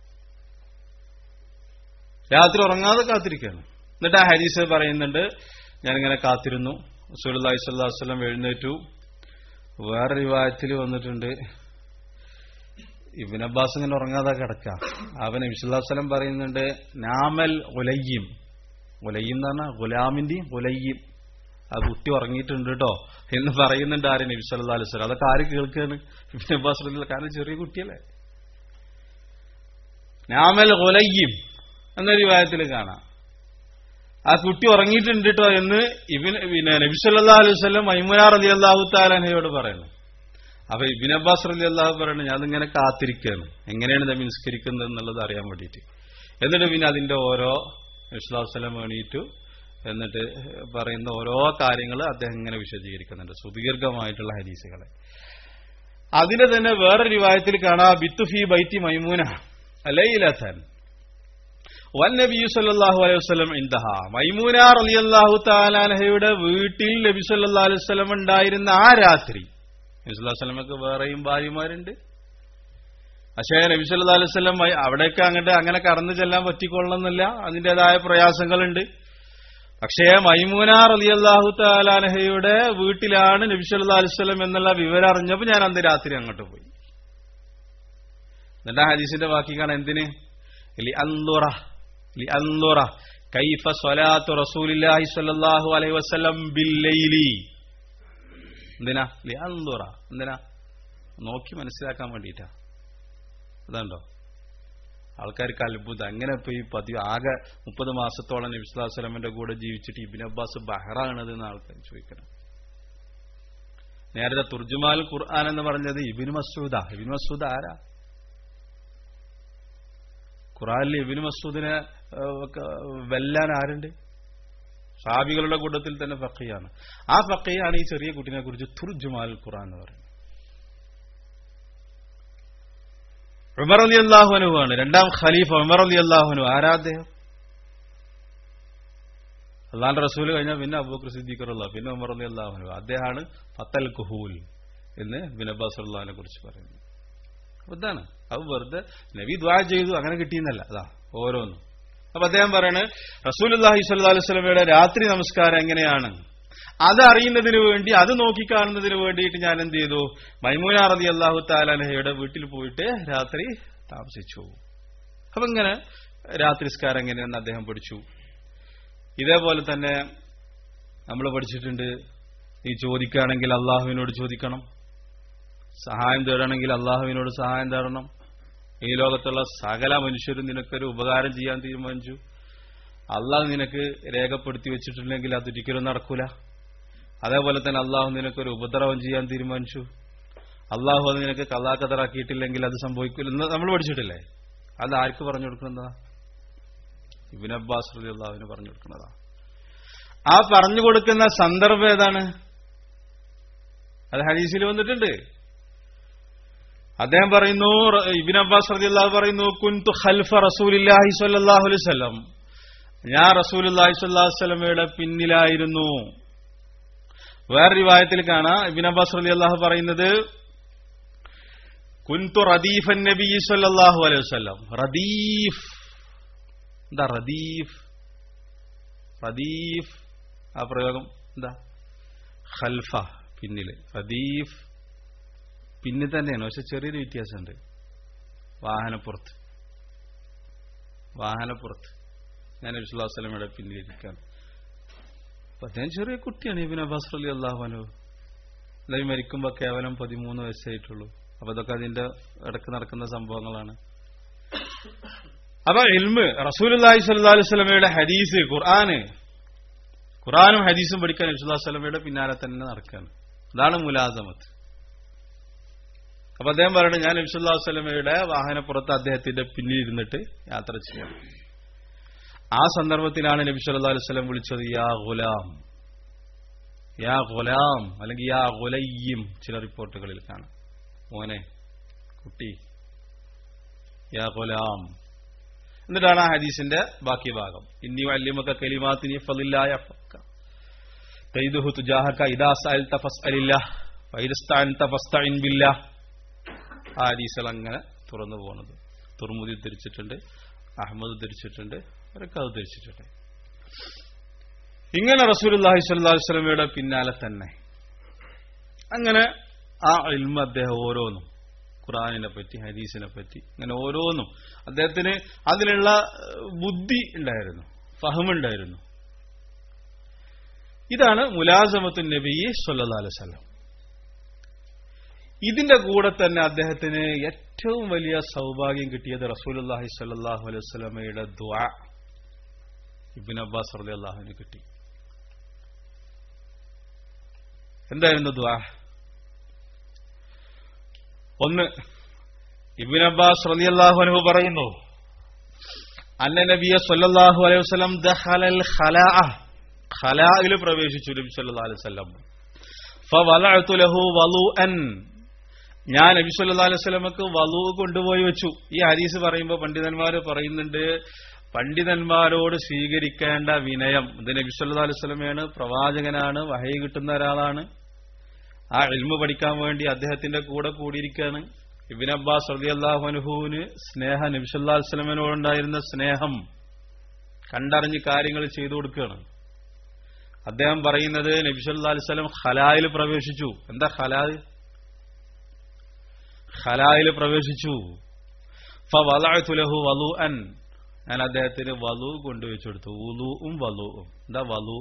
രാത്രി ഉറങ്ങാതെ കാത്തിരിക്കുകയാണ് എന്നിട്ട് ആ ഹരീസ് പറയുന്നുണ്ട് ഞാനിങ്ങനെ കാത്തിരുന്നു റസൂലുള്ളാഹി സ്വല്ലല്ലാഹു അലൈഹി വസല്ലം എഴുന്നേറ്റു വേറെ വിവാഹത്തിൽ വന്നിട്ടുണ്ട് ഇബിൻ അബ്ബാസ് ഇങ്ങനെ ഉറങ്ങാതെ കിടക്കാം അവൻ വിശുദ്ധാസ്ലം പറയുന്നുണ്ട് നാമൽ ഉലയ്യം ഉലയ്യം എന്ന് പറഞ്ഞാൽ ഗുലാമിന്റെയും ഉലയ്യം ആ കുട്ടി ഉറങ്ങിയിട്ടുണ്ട് കേട്ടോ എന്ന് പറയുന്നുണ്ട് ആര് നബി സല്ലാ അലൈഹി സ്വലം അതൊക്കെ ആര് കേൾക്കുകയാണ് ഇബിൻ അബ്ബാസ് റളിയല്ലാഹു കാരണം ചെറിയ കുട്ടിയല്ലേ നാമൽ ഗുലയ്യം എന്നൊരു വിവാഹത്തിൽ കാണാം ആ കുട്ടി ഉറങ്ങിയിട്ടുണ്ട് കേട്ടോ എന്ന് ഇബിൻ പിന്നെ നബി സല്ലാ അലൈഹി സ്വലം മൈമുനാർ അലി അള്ളാഹു താലഹയോട് പറയുന്നു അപ്പൊ ഇബിൻ അബ്ബാസ് റലി അള്ളാഹു പറയുന്നത് ഞാനിങ്ങനെ കാത്തിരിക്കുകയാണ് എങ്ങനെയാണ് നബി നിസ്കരിക്കുന്നത് എന്നുള്ളത് അറിയാൻ വേണ്ടിയിട്ട് എന്നിട്ട് പിന്നെ അതിന്റെ ഓരോ വിശ്വാസലം വേണിയിട്ടു എന്നിട്ട് പറയുന്ന ഓരോ കാര്യങ്ങൾ അദ്ദേഹം ഇങ്ങനെ വിശദീകരിക്കുന്നുണ്ട് സുദീർഘമായിട്ടുള്ള ഹരീസുകളെ അതിന് തന്നെ വേറെ രൂപായത്തിൽ കാണാം ബിത്തുഫി ബൈത്തി മൈമൂന അലൈലത്തൻ വൻ നബി സല്ലല്ലാഹു അലൈഹി വസല്ലം ഇൻതഹ മൈമൂന റളിയല്ലാഹു തആലാനഹയുടെ വീട്ടിൽ നബി സല്ലല്ലാഹു അലൈഹി വസല്ലം ഉണ്ടായിരുന്ന ആ രാത്രി നബി സല്ലല്ലാഹു അലൈഹി വസല്ലമക്ക് വേറെയും ഭാര്യമാരുണ്ട് പക്ഷേ നബി സല്ലല്ലാഹു അലൈഹി വസല്ലം അവിടേക്ക് അങ്ങോട്ട് അങ്ങനെ കടന്നു ചെല്ലാൻ പറ്റിക്കൊള്ളണമെന്നില്ല അതിന്റേതായ പ്രയാസങ്ങളുണ്ട് പക്ഷേ മൈമൂന റളിയല്ലാഹു തആലാനഹയുടെ വീട്ടിലാണ് നബി സല്ലല്ലാഹു അലൈഹി വസല്ലം എന്നുള്ള വിവരം അറിഞ്ഞപ്പോൾ ഞാൻ അന്ന് രാത്രി അങ്ങോട്ട് പോയി എന്നിട്ട് ആ ഹദീസിന്റെ ബാക്കി കാണാൻ എന്തിന് ലി അൻദുറ ലി അൻദുറ കൈഫ സ്വലാത്തു റസൂലില്ലാഹി സ്വല്ലല്ലാഹു അലൈഹി വസല്ലം ബില്ലൈലി എന്തിനാ ലി അൻദുറ എന്തിനാ നോക്കി മനസ്സിലാക്കാൻ വേണ്ടിയിട്ടാ അതുണ്ടോ ആൾക്കാർക്ക് അത്ഭുതം അങ്ങനെ ഇപ്പൊ ഈ പതിവ് ആകെ മുപ്പത് മാസത്തോളം നബിസ്ലാസ്ലമിന്റെ കൂടെ ജീവിച്ചിട്ട് ഇബിൻ അബ്ബാസ് ബഹ്റാണത് എന്ന് ആൾക്കാർ ചോദിക്കണം നേരത്തെ തുർജുമാൽ ഖുർആൻ എന്ന് പറഞ്ഞത് ഇബിൻ മസൂദ ഇബിൻ മസൂദ് ആരാ ഖുറാനിൽ ഇബിൻ മസൂദിനെ വെല്ലാൻ ആരുണ്ട് ഷാബികളുടെ കൂട്ടത്തിൽ തന്നെ ഫക്കയാണ് ആ ഫക്കയാണ് ഈ ചെറിയ കുട്ടിനെ കുറിച്ച് തുർജുമാൽ ഖുറാൻ എന്ന് പറയുന്നത് ഉമർ അലി അള്ളാഹുനുവാണ് രണ്ടാം ഖലീഫ ഉമർ അലി അള്ളാഹുനു ആരാ അദ്ദേഹം അള്ളാന്റെ റസൂൽ കഴിഞ്ഞാൽ പിന്നെ അബൂഖർ സിദ്ദീഖറുള്ള പിന്നെ ഉമർ അലി അള്ളാഹുനു അദ്ദേഹമാണ് ഫത്തൽ കുഹൂൽ എന്ന് ബിൻ അബ്ബാസ് അള്ളാഹിനെ കുറിച്ച് പറയുന്നു അപ്പൊ ഇതാണ് അത് വെറുതെ നബി ദ്വാ ചെയ്തു അങ്ങനെ കിട്ടിയെന്നല്ല അതാ ഓരോന്നും അപ്പൊ അദ്ദേഹം പറയാണ് റസൂൽ അള്ളാഹി സ്വല്ലാ അലൈഹി സ്വലമയുടെ രാത്രി നമസ്കാരം എങ്ങനെയാണ് അത് അറിയുന്നതിന് വേണ്ടി അത് നോക്കിക്കാണുന്നതിന് വേണ്ടിയിട്ട് ഞാൻ എന്ത് ചെയ്തു മൈമൂന റതി അള്ളാഹു താലഹയുടെ വീട്ടിൽ പോയിട്ട് രാത്രി താമസിച്ചു അപ്പൊ ഇങ്ങനെ രാത്രിസ്കാരം എങ്ങനെയെന്ന് അദ്ദേഹം പഠിച്ചു ഇതേപോലെ തന്നെ നമ്മൾ പഠിച്ചിട്ടുണ്ട് ഈ ചോദിക്കുകയാണെങ്കിൽ അള്ളാഹുവിനോട് ചോദിക്കണം സഹായം തേടണമെങ്കിൽ അള്ളാഹുവിനോട് സഹായം തേടണം ഈ ലോകത്തുള്ള സകല മനുഷ്യരും നിനക്കൊരു ഉപകാരം ചെയ്യാൻ തീരുമാനിച്ചു അള്ളാഹ് നിനക്ക് രേഖപ്പെടുത്തി വെച്ചിട്ടുണ്ടെങ്കിൽ അതൊരിക്കലും നടക്കൂല അതേപോലെ തന്നെ അള്ളാഹു നിനക്കൊരു ഉപദ്രവം ചെയ്യാൻ തീരുമാനിച്ചു അള്ളാഹു അത് നിനക്ക് കഥാകഥറാക്കിയിട്ടില്ലെങ്കിൽ അത് സംഭവിക്കില്ല നമ്മൾ പഠിച്ചിട്ടില്ലേ അത് ആർക്ക് പറഞ്ഞു കൊടുക്കുന്നതാ ഇബിൻ അബ്ബാസ് റലി അള്ളാഹുവിന് പറഞ്ഞു കൊടുക്കുന്നതാ ആ പറഞ്ഞു കൊടുക്കുന്ന സന്ദർഭം ഏതാണ് അത് ഹദീസിൽ വന്നിട്ടുണ്ട് അദ്ദേഹം പറയുന്നു ഇബിൻ അബ്ബാസ് റതി അള്ളാഹു പറയുന്നു കുൻതു ഖൽഫ റസൂലില്ലാഹി സ്വല്ലല്ലാഹു അലൈഹി വസല്ലം ഞാൻ റസൂലുള്ളാഹി സ്വല്ലല്ലാഹു അലൈഹി വസല്ലമയുടെ പിന്നിലായിരുന്നു വേറെ റിവായത്തിൽ കാണാം ഇബിൻ അബ്ബാസ് റലി അള്ളാഹു പറയുന്നത് കുൻതു റദീഫൻ നബി സല്ലല്ലാഹു അലൈഹി വസല്ലം റദീഫ് എന്താ റദീഫ് റദീഫ് ആ പ്രയോഗം എന്താ ഖൽഫ പിന്നില് റദീഫ് പിന്നിൽ തന്നെയാണ് പക്ഷെ ചെറിയൊരു വ്യത്യാസമുണ്ട് വാഹനപ്പുറത്ത് വാഹനപ്പുറത്ത് ഞാൻ വിശ്വാസലമയുടെ പിന്നിലിരിക്കാൻ അപ്പൊ അദ്ദേഹം ചെറിയ കുട്ടിയാണ് ഇബിൻ അബ്ബാസ് അലി അള്ളാഹുനു അല്ലെങ്കിൽ മരിക്കുമ്പോ കേവലം പതിമൂന്ന് വയസ്സായിട്ടുള്ളൂ അപ്പൊ ഇതൊക്കെ അതിന്റെ ഇടക്ക് നടക്കുന്ന സംഭവങ്ങളാണ് അപ്പൊ ഇൽമ് റസൂലി സല്ലാ അലൈഹി സ്വലമയുടെ ഹദീസ് ഖുർആന് ഖുർആനും ഹദീസും പഠിക്കാൻ നബിസ്വല്ലാ സ്വലമയുടെ പിന്നാലെ തന്നെ നടക്കുകയാണ് അതാണ് മുലാസമത്ത് അപ്പൊ അദ്ദേഹം പറയുന്നത് ഞാൻ നബിസ്വല്ലാ സ്വലമയുടെ വാഹനപ്പുറത്ത് അദ്ദേഹത്തിന്റെ പിന്നിൽ ഇരുന്നിട്ട് യാത്ര ചെയ്യണം ആ സന്ദർഭത്തിലാണ് നബി സല്ലാ അലൈഹി സ്വലം വിളിച്ചത് യാ ഗുലാം യാ ഗുലാം അല്ലെങ്കിൽ യാ ഗുലയ്യം ചില റിപ്പോർട്ടുകളിൽ കാണാം മോനെ കുട്ടി യാ ഗുലാം എന്നിട്ടാണ് ആ ഹദീസിന്റെ ബാക്കി ഭാഗം ഇന്നി വല്യമൊക്കെ കലിമാത്തിനി ഫലില്ലായ തൈദുഹു തുജാഹക ഇദാ സഅൽത ഫസ്അലില്ല വൈദസ്തഅൻത ഫസ്തഇൻ ബില്ലാ ആ ഹദീസുകൾ അങ്ങനെ തുറന്നു പോകുന്നത് തുറമുദി തിരിച്ചിട്ടുണ്ട് അഹമ്മദ് തിരിച്ചിട്ടുണ്ട് അവരൊക്കെ അത് തിരിച്ചിട്ടുണ്ട് ഇങ്ങനെ റസൂലുള്ളാഹി സ്വല്ലല്ലാഹു അലൈഹി വസല്ലമയുടെ പിന്നാലെ തന്നെ അങ്ങനെ ആ ഇൽമ അദ്ദേഹം ഓരോന്നും ഖുറാനിനെ പറ്റി ഹദീസിനെ പറ്റി അങ്ങനെ ഓരോന്നും അദ്ദേഹത്തിന് അതിനുള്ള ബുദ്ധി ഉണ്ടായിരുന്നു ഫഹമുണ്ടായിരുന്നു ഇതാണ് മുലാസമത്തു നബി സല്ലാ അലൈവല്ലം ഇതിന്റെ കൂടെ തന്നെ അദ്ദേഹത്തിന് ഏറ്റവും വലിയ സൗഭാഗ്യം കിട്ടിയത് റസൂലുല്ലാഹി സല്ലാഹു അലൈഹി സ്വലമയുടെ ദ്വാ ഇബിൻ അബ്ബാസ് റലി അള്ളാഹുവിന് കിട്ടി എന്തായിരുന്നു ദ്വാ ഒന്ന് ഇബിൻ അബ്ബാസ് റളിയല്ലാഹു അൻഹു പറയുന്നു അന്ന നബിയ സല്ലല്ലാഹു അലൈഹി വസല്ലം ദഖലൽ ഖലാഅ ഖലാഇൽ പ്രവേശിച്ചു നബി സല്ലല്ലാഹു അലൈഹി വസല്ലം ഫവലഅതു ലഹു വളുഅൻ ഞാൻ നബി സല്ലല്ലാഹു അലൈഹി വസല്ലമക്ക് വളു കൊണ്ടുപോയി വെച്ചു ഈ ഹദീസ് പറയുമ്പോൾ പണ്ഡിതന്മാർ പറയുന്നുണ്ട് പണ്ഡിതന്മാരോട് സ്വീകരിക്കേണ്ട വിനയം ഇത് നബി സല്ലല്ലാഹു അലൈഹി വസല്ലമയാണ് പ്രവാചകനാണ് വഹയി കിട്ടുന്ന ഒരാളാണ് ആ ഇൽമ പഠിക്കാൻ വേണ്ടി അദ്ദേഹത്തിന്റെ കൂടെ കൂടിയിരിക്കുകയാണ് ഇബിൻ അബ്ബാസ് റതി അള്ളാഹുനുഹുവിന് സ്നേഹ നബിസല്ലാ വസ്ലമിനോടുണ്ടായിരുന്ന സ്നേഹം കണ്ടറിഞ്ഞ് കാര്യങ്ങൾ ചെയ്തു കൊടുക്കുകയാണ് അദ്ദേഹം പറയുന്നത് നബിസല്ലാ അലിസ്ലം ഖലായിൽ പ്രവേശിച്ചു എന്താ ഖലായ് ഖലായിൽ പ്രവേശിച്ചു ഫലഹു വലു അൻ ഞാൻ അദ്ദേഹത്തിന് വലു കൊണ്ടുവച്ചു കൊടുത്തു ഉലുവും വലുവും എന്താ വലു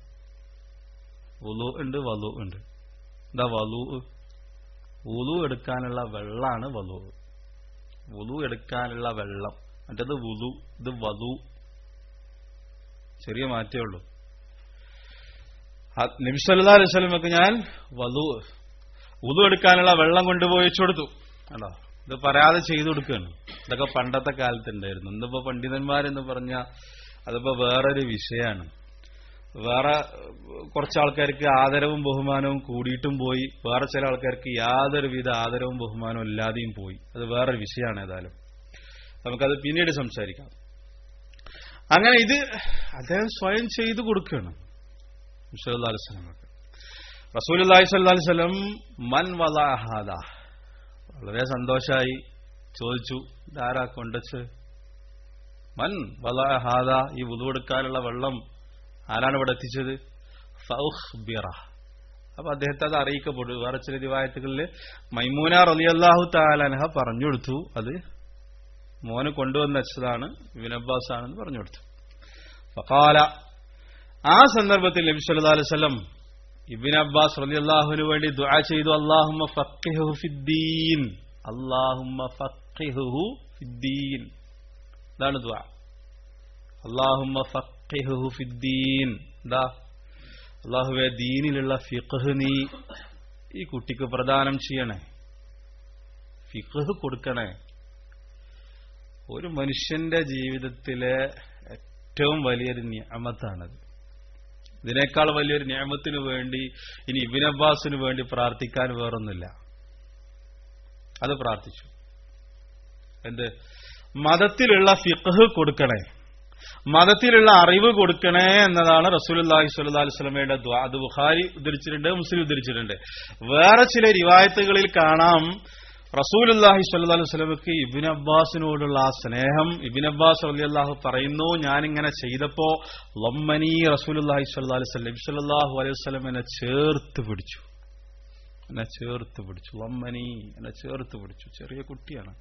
ഉലു ഉണ്ട് വലു ഉണ്ട് എന്താ വലു ഉലു എടുക്കാനുള്ള വെള്ളമാണ് വലു ഉലു എടുക്കാനുള്ള വെള്ളം മറ്റത് വുലു ഇത് വലു ചെറിയ മാറ്റേ ഉള്ളൂ നബിസല്ലാ അലൈവലമൊക്കെ ഞാൻ വലു ഉലു എടുക്കാനുള്ള വെള്ളം കൊണ്ടുപോയി വെച്ചു കൊടുത്തു അല്ലോ ഇത് പറയാതെ ചെയ്തു കൊടുക്കുകയാണ് ഇതൊക്കെ പണ്ടത്തെ കാലത്ത് ഉണ്ടായിരുന്നു ഇന്നിപ്പോ പണ്ഡിതന്മാരെന്ന് പറഞ്ഞ അതിപ്പോ വേറൊരു വിഷയമാണ് വേറെ കുറച്ച് ആൾക്കാർക്ക് ആദരവും ബഹുമാനവും കൂടിയിട്ടും പോയി വേറെ ചില ആൾക്കാർക്ക് യാതൊരുവിധ ആദരവും ബഹുമാനവും ഇല്ലാതെയും പോയി അത് വേറൊരു വിഷയമാണ് ഏതായാലും നമുക്കത് പിന്നീട് സംസാരിക്കാം അങ്ങനെ ഇത് അദ്ദേഹം സ്വയം ചെയ്തു കൊടുക്കുകയാണ് റസൂൽ അലൈഹി സ്വലം മൻ വലാഹാദ വളരെ സന്തോഷമായി ചോദിച്ചു ഇതാരാ കൊണ്ടച്ച് മൻ വലാഹാദ ഈ ഉതുവെടുക്കാനുള്ള വെള്ളം ആരാണ് ഇവിടെ എത്തിച്ചത് ഫൗഹ്ബിറ അപ്പൊ അദ്ദേഹത്തെ അത് അറിയിക്കപ്പെട്ടു വേറെ ചില ദിവായത്തുകളിൽ മൈമൂന റലിയല്ലാഹു താലനഹ പറഞ്ഞു കൊടുത്തു അത് മോന് കൊണ്ടുവന്ന് വെച്ചതാണ് വിനബ്ബാസ് ആണെന്ന് പറഞ്ഞു കൊടുത്തു ഫക്കാല ആ സന്ദർഭത്തിൽ നബി സല്ലല്ലാഹു അലൈഹി വസല്ലം ഇബിൻ അബ്ബാസ് റളിയല്ലാഹുവിന് വേണ്ടി ദുആ ചെയ്തു അല്ലാഹുമ്മ ഫഖിഹു ഫിദ്ദീൻ അല്ലാഹുമ്മ ഫഖിഹു ഫിദ്ദീൻ ഇതാണ് ദുആ അല്ലാഹുമ്മ ഫഖിഹു ഫിദ്ദീൻ ദാ അള്ളാഹുവെ ദീനിലുള്ള ഫിഖ് നീ ഈ കുട്ടിക്ക് പ്രദാനം ചെയ്യണേ ഫിഖ് കൊടുക്കണേ ഒരു മനുഷ്യന്റെ ജീവിതത്തിലെ ഏറ്റവും വലിയൊരു നിയമത്താണത് ഇതിനേക്കാൾ വലിയൊരു നിയമത്തിനു വേണ്ടി ഇനി ഇബിൻ അബ്ബാസിന് വേണ്ടി പ്രാർത്ഥിക്കാൻ വേറൊന്നുമില്ല അത് പ്രാർത്ഥിച്ചു എന്ത് മതത്തിലുള്ള ഫിഖ് കൊടുക്കണേ മതത്തിലുള്ള അറിവ് കൊടുക്കണേ എന്നതാണ് റസൂലുല്ലാഹി സ്വല്ലല്ലാഹി അലൈഹി വസല്ലമയുടെ ദുആ അത് ബുഖാരി ഉദ്ധരിച്ചിട്ടുണ്ട് മുസ്ലിം ഉദ്ധരിച്ചിട്ടുണ്ട് വേറെ ചില റിവായത്തുകളിൽ കാണാം റസൂലുല്ലാഹി സ്വല്ലല്ലാഹി അലൈഹി വസല്ലമക്ക് ഇബ്നു അബ്ബാസിനോടുള്ള ആ സ്നേഹം ഇബ്നു അബ്ബാസ് റളിയല്ലാഹു പറയുന്നു ഞാനിങ്ങനെ ചെയ്തപ്പോ ലമ്മനി റസൂലുല്ലാഹി സ്വല്ലല്ലാഹി അലൈഹി വസല്ലം സ്വല്ലല്ലാഹു അലൈഹി വസല്ലം എന്നെ ചേർത്ത് പിടിച്ചു എന്നെ ചേർത്ത് പിടിച്ചു ലമ്മനി എന്നെ ചേർത്ത് പിടിച്ചു ചെറിയ കുട്ടിയാണ്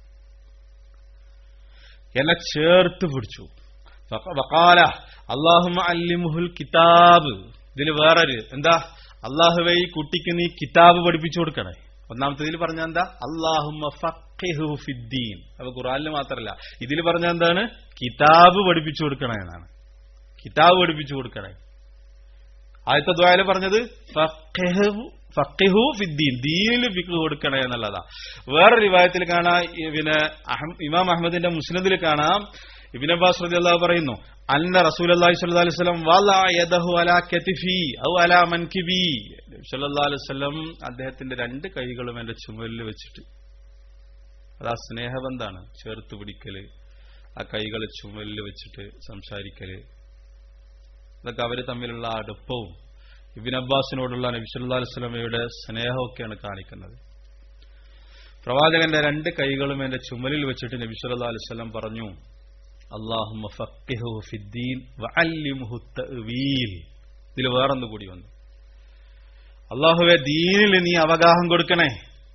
എന്നെ ചേർത്ത് പിടിച്ചു വക്കാല അള്ളാഹുമ അല്ലിമുഹുൽ കിതാബ് ഇതിൽ വേറൊരു എന്താ അള്ളാഹുവെ ഈ കുട്ടിക്ക് നീ കിതാബ് പഠിപ്പിച്ചു കൊടുക്കണേ ഒന്നാമത്തേതിൽ പറഞ്ഞ എന്താ അള്ളാഹുമ്മ ഫഖിഹു ഫിദ്ദീൻ അപ്പൊ ഖുറാനിൽ മാത്രമല്ല ഇതിൽ പറഞ്ഞ എന്താണ് കിതാബ് പഠിപ്പിച്ചു കൊടുക്കണേ എന്നാണ് കിതാബ് പഠിപ്പിച്ചു കൊടുക്കണേ ആദ്യത്തെ ദ്വായല് പറഞ്ഞത് ഫഖിഹു ഫഖിഹു ഫിദ്ദീൻ ദീനിൽ ഫിഖ് കൊടുക്കണേ എന്നുള്ളതാ വേറെ റിവായത്തിൽ കാണാം ഈ പിന്നെ അഹം- ഇമാം അഹമ്മദിന്റെ മുസ്ലിദിൽ കാണാം ഇബിൻ അബ്ബാസ് റളിയല്ലാഹു പറയുന്നു അന്ന റസൂലുള്ളാഹി സ്വല്ലല്ലാഹു അലൈഹി വസല്ലം വലാ യദഹു അലാ കതിഫി ഔ അലാ മൻകിബി സല്ലല്ലാഹു അലൈഹി വസല്ലം അദ്ദേഹത്തിന്റെ രണ്ട് കൈകളും എന്റെ ചുമലിൽ വെച്ചിട്ട് അതാ സ്നേഹബന്ധാണ് ചേർത്ത് പിടിക്കല് ആ കൈകൾ ചുമലിൽ വെച്ചിട്ട് സംസാരിക്കല് ഇതൊക്കെ അവര് തമ്മിലുള്ള ആ അടുപ്പവും ഇബിൻ അബ്ബാസിനോടുള്ള നബി സല്ലല്ലാഹു അലൈഹി വസല്ലമയുടെ സ്നേഹമൊക്കെയാണ് കാണിക്കുന്നത് പ്രവാചകന്റെ രണ്ട് കൈകളും എന്റെ ചുമലിൽ വെച്ചിട്ട് നബി സല്ലല്ലാഹു അലൈഹി വസല്ലം പറഞ്ഞു അള്ളാഹുമ്മ ഫഖിഹു ഫിദ്ദീൻ വഅല്ലിംഹു തഅ്വീൽ ഇതിൽ വേറൊന്നു കൂടി വന്നു അള്ളാഹുവെ ദീനിൽ നീ അവഗാഹം കൊടുക്കണേ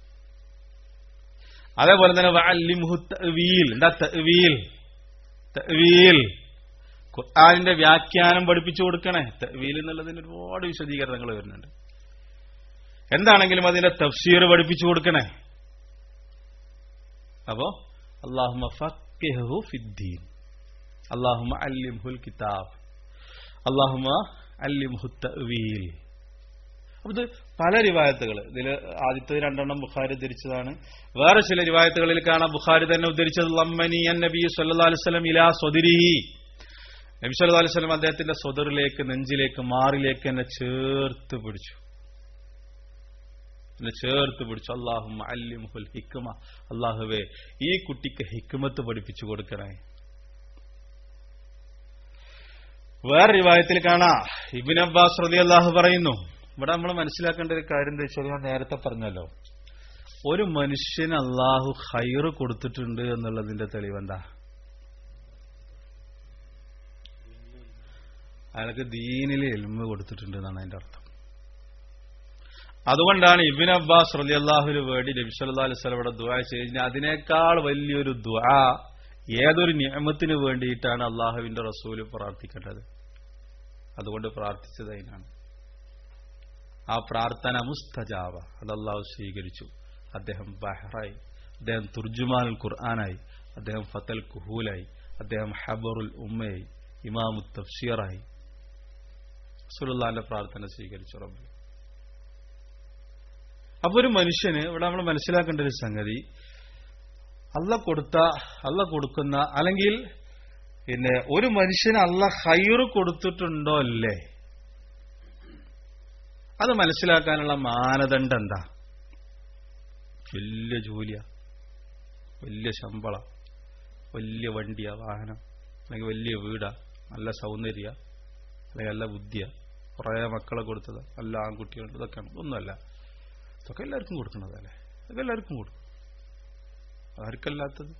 അതേപോലെ തന്നെ വഅല്ലിംഹു തഅ്വീൽ എന്താ തഅ്വീൽ തഅ്വീൽ ഖുർആനിന്റെ വ്യാഖ്യാനം പഠിപ്പിച്ചു കൊടുക്കണേ തഅ്വീൽ എന്നുള്ളതിന് ഒരുപാട് വിശദീകരണങ്ങൾ വരുന്നുണ്ട് എന്താണെങ്കിലും അതിന്റെ തഫ്സീർ പഠിപ്പിച്ചു കൊടുക്കണേ അപ്പോ അള്ളാഹുമ ഫഖിഹു ഫിദ്ദീൻ അള്ളാഹുമ അല്ലിംഹുൽ കിതാബ് അള്ളാഹുമ അല്ലിംഹു തഅ്വീൽ അപ്പൊ ഇത് പല റിവായത്തുകൾ ഇതിൽ ആദ്യത്തെ രണ്ടെണ്ണം ബുഖാരി ഉദ്ധരിച്ചതാണ് വേറെ ചില റിവായത്തുകളിൽ കാണാം ബുഖാരി തന്നെ ഉദ്ധരിച്ചത് ലമ്മനി അൻ നബി സല്ലല്ലാഹു അലൈഹി വസല്ലം ഇലാ സ്വദിരിഹി നബി സല്ലല്ലാഹു അലൈഹി വസല്ലം അദ്ദേഹത്തിന്റെ സ്വദറിലേക്ക് നെഞ്ചിലേക്ക് മാറിലേക്ക് എന്നെ ചേർത്ത് പിടിച്ചു എന്നെ ചേർത്ത് പിടിച്ചു അള്ളാഹു അല്ലിമുൽ ഹിക്മ അള്ളാഹുവേ ഈ കുട്ടിക്ക് ഹിക്മത്ത് പഠിപ്പിച്ചു കൊടുക്കണേ വേറെ റിവായത്തിൽ കാണാ ഇബിൻ അബ്ബാസ് റതി അള്ളാഹു പറയുന്നു ഇവിടെ നമ്മൾ മനസ്സിലാക്കേണ്ട ഒരു കാര്യം എന്താ വെച്ചാൽ ഞാൻ നേരത്തെ പറഞ്ഞല്ലോ ഒരു മനുഷ്യന് അള്ളാഹു ഹൈറ് കൊടുത്തിട്ടുണ്ട് എന്നുള്ളതിന്റെ തെളിവെന്താ അയാൾക്ക് ദീനിൽ എൽമ കൊടുത്തിട്ടുണ്ട് എന്നാണ് അതിന്റെ അർത്ഥം അതുകൊണ്ടാണ് ഇബിൻ അബ്ബാസ് റലി അള്ളാഹുവിന് വേണ്ടി നബി സല്ലല്ലാഹു അലൈഹി വസല്ലം ഇവിടെ ദുആ ചെയ്ത് അതിനേക്കാൾ വലിയൊരു ദുആ ഏതൊരു നിയമത്തിന് വേണ്ടിയിട്ടാണ് അള്ളാഹുവിന്റെ റസൂല് പ്രാർത്ഥിക്കേണ്ടത് അതുകൊണ്ട് പ്രാർത്ഥിച്ചത് അതിനാണ് ആ പ്രാർത്ഥന മുസ്തജാവ അത് അള്ളാഹു സ്വീകരിച്ചു അദ്ദേഹം ബഹ്റായി അദ്ദേഹം തുർജുമാനുൽ ഖുർആനായി അദ്ദേഹം ഫത്തൽ കുഹൂലായി അദ്ദേഹം ഹബറുൽ ഉമ്മയായി ഇമാമു തഫ്ഷീറായി സുലുല്ലാന്റെ പ്രാർത്ഥന സ്വീകരിച്ചു റബ്ബ് അപ്പൊ ഒരു മനുഷ്യന് ഇവിടെ നമ്മൾ മനസ്സിലാക്കേണ്ട ഒരു സംഗതി അല്ല കൊടുത്ത അല്ല കൊടുക്കുന്ന അല്ലെങ്കിൽ പിന്നെ ഒരു മനുഷ്യന് അല്ല ഹൈറ് കൊടുത്തിട്ടുണ്ടോ അല്ലേ അത് മനസ്സിലാക്കാനുള്ള മാനദണ്ഡം എന്താ വലിയ ജോലിയാ വലിയ ശമ്പള വലിയ വണ്ടിയാ വാഹനം അല്ലെങ്കിൽ വലിയ വീടാ നല്ല സൗന്ദര്യ അല്ലെങ്കിൽ നല്ല ബുദ്ധിയ കുറേ മക്കളെ കൊടുത്തത് നല്ല ആൺകുട്ടികളുണ്ട് ഇതൊക്കെയാണ് ഒന്നുമല്ല ഇതൊക്കെ എല്ലാവർക്കും കൊടുക്കുന്നതല്ലേ ഇതൊക്കെ എല്ലാവർക്കും കൊടുക്കും ആർക്കല്ലാത്തത്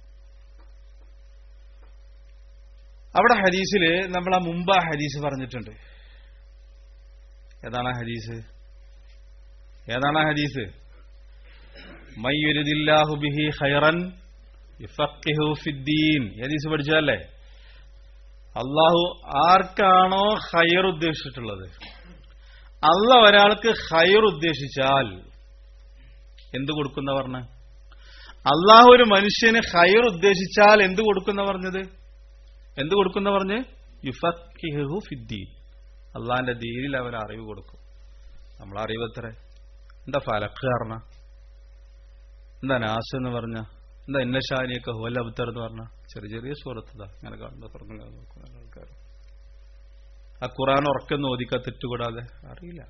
അവിടെ ഹദീസില് നമ്മൾ ആ മുമ്പ് ആ ഹദീസ് പറഞ്ഞിട്ടുണ്ട് ഏതാണ് ആ ഹദീസ് ഏതാണ് ആ ഹദീസ് മയ്യുരിദില്ലാഹു ബിഹി ഖൈറൻ യുഫഖിഹു ഫിദ്ദീൻ ഹദീസ് പഠിച്ചതല്ലേ അള്ളാഹു ആർക്കാണോ ഹയർ ഉദ്ദേശിച്ചിട്ടുള്ളത് അല്ല ഒരാൾക്ക് ഹയർ ഉദ്ദേശിച്ചാൽ എന്ത് കൊടുക്കുന്ന പറഞ്ഞ് അള്ളാഹു ഒരു മനുഷ്യന് ഹയർ ഉദ്ദേശിച്ചാൽ എന്ത് കൊടുക്കുന്ന പറഞ്ഞത് എന്ത് കൊടുക്കുന്ന പറഞ്ഞ് യുഫഖിഹു ഫിദ്ദീൻ അള്ളാന്റെ ദീനിൽ അവൻ അറിവ് കൊടുക്കും നമ്മൾ അറിവ് എത്ര എന്താ ഫലക്ക് പറഞ്ഞ എന്താ നാസ് എന്ന് പറഞ്ഞ എന്താ എന്നെ ഷാനിയൊക്കെ ഹോലബത്തർ എന്ന് പറഞ്ഞ ചെറിയ ചെറിയ സുഹൃത്തതാ ഇങ്ങനെ കാണുന്ന തുറക്കുന്ന ആൾക്കാർ ആ ഖുറാൻ ഉറക്കം ഓദിക്കാ തെറ്റുകൂടാതെ അറിയില്ല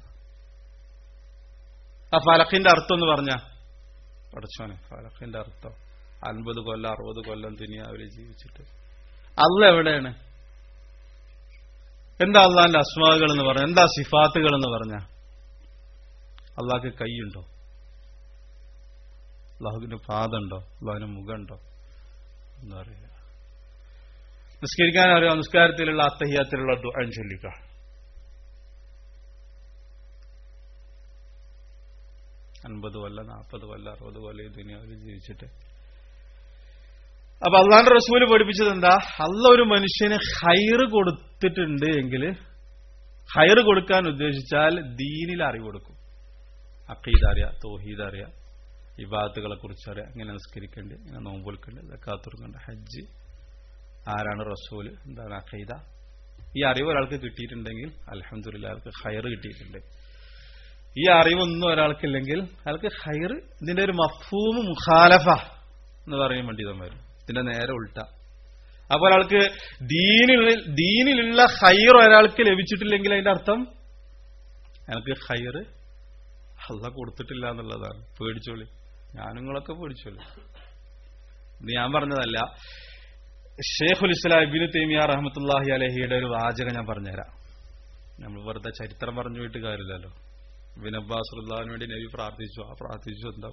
ആ ഫലക്കിന്റെ അർത്ഥം എന്ന് പറഞ്ഞ പഠിച്ചോനെ ഫലക്കിന്റെ അർത്ഥം അൻപത് കൊല്ലം അറുപത് കൊല്ലം ദുനിയാവിൽ ജീവിച്ചിട്ട് അല്ല എവിടെയാണ് എന്താ അള്ളാന്റെ അസ്മാകൾ എന്ന് പറഞ്ഞ എന്താ സിഫാത്തുകൾ എന്ന് പറഞ്ഞ അള്ളാഹ്ക്ക് കൈയുണ്ടോ അള്ളാഹുവിന് പാദമുണ്ടോ അള്ളാഹുവിന് മുഖമുണ്ടോ ഒന്നും അറിയില്ല നിസ്കരിക്കാൻ അറിയാം നിസ്കാരത്തിലുള്ള അത്തഹ്യാത്തിലുള്ള ദുആൻ ചൊല്ലിക്ക അൻപത് കൊല്ലം നാൽപ്പത് കൊല്ലം അറുപത് കൊല്ലം ഈ ദുനിയാവിൽ ജീവിച്ചിട്ട് അപ്പൊ അള്ളാന്റെ റസൂല് പഠിപ്പിച്ചത് എന്താ അല്ല ഒരു മനുഷ്യന് ഹൈറ് കൊടുത്തിട്ടുണ്ട് എങ്കിൽ ഹൈറ് കൊടുക്കാൻ ഉദ്ദേശിച്ചാൽ ദീനിൽ അറിവ് കൊടുക്കും അക്കീദ അറിയാം തോഹീദ് അറിയാം ഇബാദത്തുകളെ കുറിച്ച് അറിയാം ഇങ്ങനെ നിസ്കരിക്കേണ്ടി ഇങ്ങനെ നോമ്പൊലിക്കേണ്ടി ഇതൊക്കെ ഹജ്ജ് ആരാണ് റസൂല് എന്താണ് അഖീദ ഈ അറിവ് ഒരാൾക്ക് കിട്ടിയിട്ടുണ്ടെങ്കിൽ അലഹമുല്ല അയാൾക്ക് ഹയർ കിട്ടിയിട്ടുണ്ട് ഈ അറിവൊന്നും ഒരാൾക്കില്ലെങ്കിൽ അയാൾക്ക് ഹയർ ഇതിന്റെ ഒരു മഫൂമ് മുഖാലഫ എന്ന് പറയും പണ്ഡിതം വരും ഇതിന്റെ നേരെ ഉൾട്ട അപ്പൊ ഒരാൾക്ക് ദീനിൽ ദീനിലുള്ള ഹൈർ ഒരാൾക്ക് ലഭിച്ചിട്ടില്ലെങ്കിൽ അതിന്റെ അർത്ഥം അയാൾക്ക് ഹൈർ അല്ല കൊടുത്തിട്ടില്ല എന്നുള്ളതാണ് പേടിച്ചോളി ഞാനുങ്ങളൊക്കെ പേടിച്ചോളി ഇത് ഞാൻ പറഞ്ഞതല്ല ഷേഖുൽ ഇസ്ലാം ഇബിന് തേമിയ റഹമത്തുല്ലാഹി അലഹിയുടെ ഒരു വാചകം ഞാൻ പറഞ്ഞുതരാം നമ്മൾ വെറുതെ ചരിത്രം പറഞ്ഞു പോയിട്ട് കാര്യമില്ലല്ലോ ഇബിൻ അബ്ബാസുല്ലാഹിന് വേണ്ടി നബി പ്രാർത്ഥിച്ചു ആ പ്രാർത്ഥിച്ചു എന്താ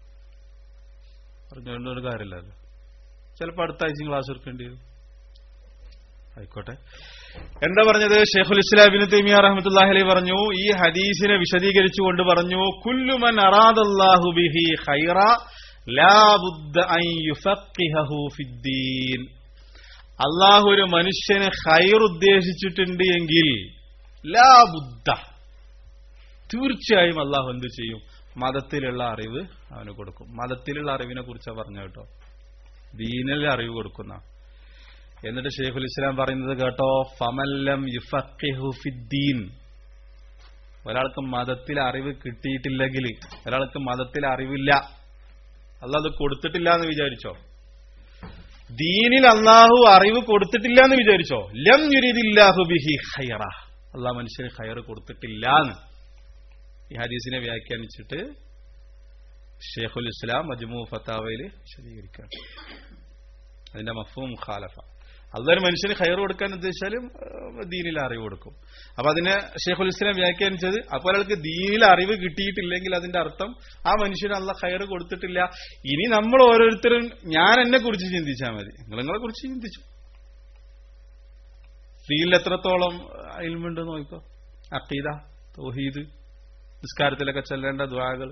പറഞ്ഞുകൊണ്ട് ഒരു കാര്യമില്ലല്ലോ ചിലപ്പോൾ അടുത്ത ആഴ്ച ക്ലാസ് എടുക്കേണ്ടി വരും ആയിക്കോട്ടെ എന്താ പറഞ്ഞത് ഷെയ്ഖുൽ ഇസ്ലാബിന് തൈമിയ റഹ്മത്തുല്ലാഹി അലൈഹി പറഞ്ഞു ഈ ഹദീസിനെ വിശദീകരിച്ചുകൊണ്ട് പറഞ്ഞു കുല്ലുമൻ അറാദല്ലാഹു ബിഹി ഖൈറ ലാ ബുദ്ദ അൻ യുഫഖിഹു ഫിദ്ദീൻ അള്ളാഹു ഒരു മനുഷ്യന് ഖൈർ ഉദ്ദേശിച്ചിട്ടുണ്ട് എങ്കിൽ ലാ ബുദ്ധ തീർച്ചയായും അള്ളാഹു എന്ത് ചെയ്യും മതത്തിലുള്ള അറിവ് അവന് കൊടുക്കും മതത്തിലുള്ള അറിവിനെ കുറിച്ചാണ് പറഞ്ഞു കേട്ടോ ദീനിലെ അറിവ് കൊടുക്കുന്ന എന്നിട്ട് ഷെയ്ഖുൽ ഇസ്ലാം പറയുന്നത് കേട്ടോ ഫമല്ലം യുഫഖിഹു ഫിദ്ദീൻ ഒരാൾക്ക് മതത്തിൽ അറിവ് കിട്ടിയിട്ടില്ലെങ്കിൽ ഒരാൾക്ക് മതത്തിൽ അറിവില്ല അല്ല അത് കൊടുത്തിട്ടില്ല എന്ന് വിചാരിച്ചോ ദീനിൽ അള്ളാഹു അറിവ് കൊടുത്തിട്ടില്ല എന്ന് വിചാരിച്ചോ ലം യുരിദില്ലാഹു ബിഹി ഖൈറ അള്ളാഹ് മനുഷ്യന് ഖൈർ കൊടുത്തിട്ടില്ല എന്ന് ഈ ഹദീസിനെ വ്യാഖ്യാനിച്ചിട്ട് ഷെയ്ഖുൽ ഇസ്ലാം മജ്മു ഫത്താവയിൽ വിശദീകരിക്കുകയാണ് അതിന്റെ മഫൂം ഖാലഫ അതൊരു മനുഷ്യന് ഹയർ കൊടുക്കാൻ ഉദ്ദേശിച്ചാലും ദീനിൽ അറിവ് കൊടുക്കും അപ്പൊ അതിനെ ഷെയ്ഖുൽ ഇസ്ലാം വ്യാഖ്യാനിച്ചത് അപ്പോൾ ഒരാൾക്ക് ദീനിൽ അറിവ് കിട്ടിയിട്ടില്ലെങ്കിൽ അതിന്റെ അർത്ഥം ആ മനുഷ്യന് അല്ല ഹയർ കൊടുത്തിട്ടില്ല ഇനി നമ്മൾ ഓരോരുത്തരും ഞാൻ എന്നെ കുറിച്ച് ചിന്തിച്ചാൽ മതി നിങ്ങൾ നിങ്ങളെ കുറിച്ച് ചിന്തിച്ചു ദീനിൽ എത്രത്തോളം അയിൽമുണ്ട് നോക്കോ അക്കീദ തോഹീദ് നിസ്കാരത്തിലൊക്കെ ചെല്ലേണ്ട ദ്വാകൾ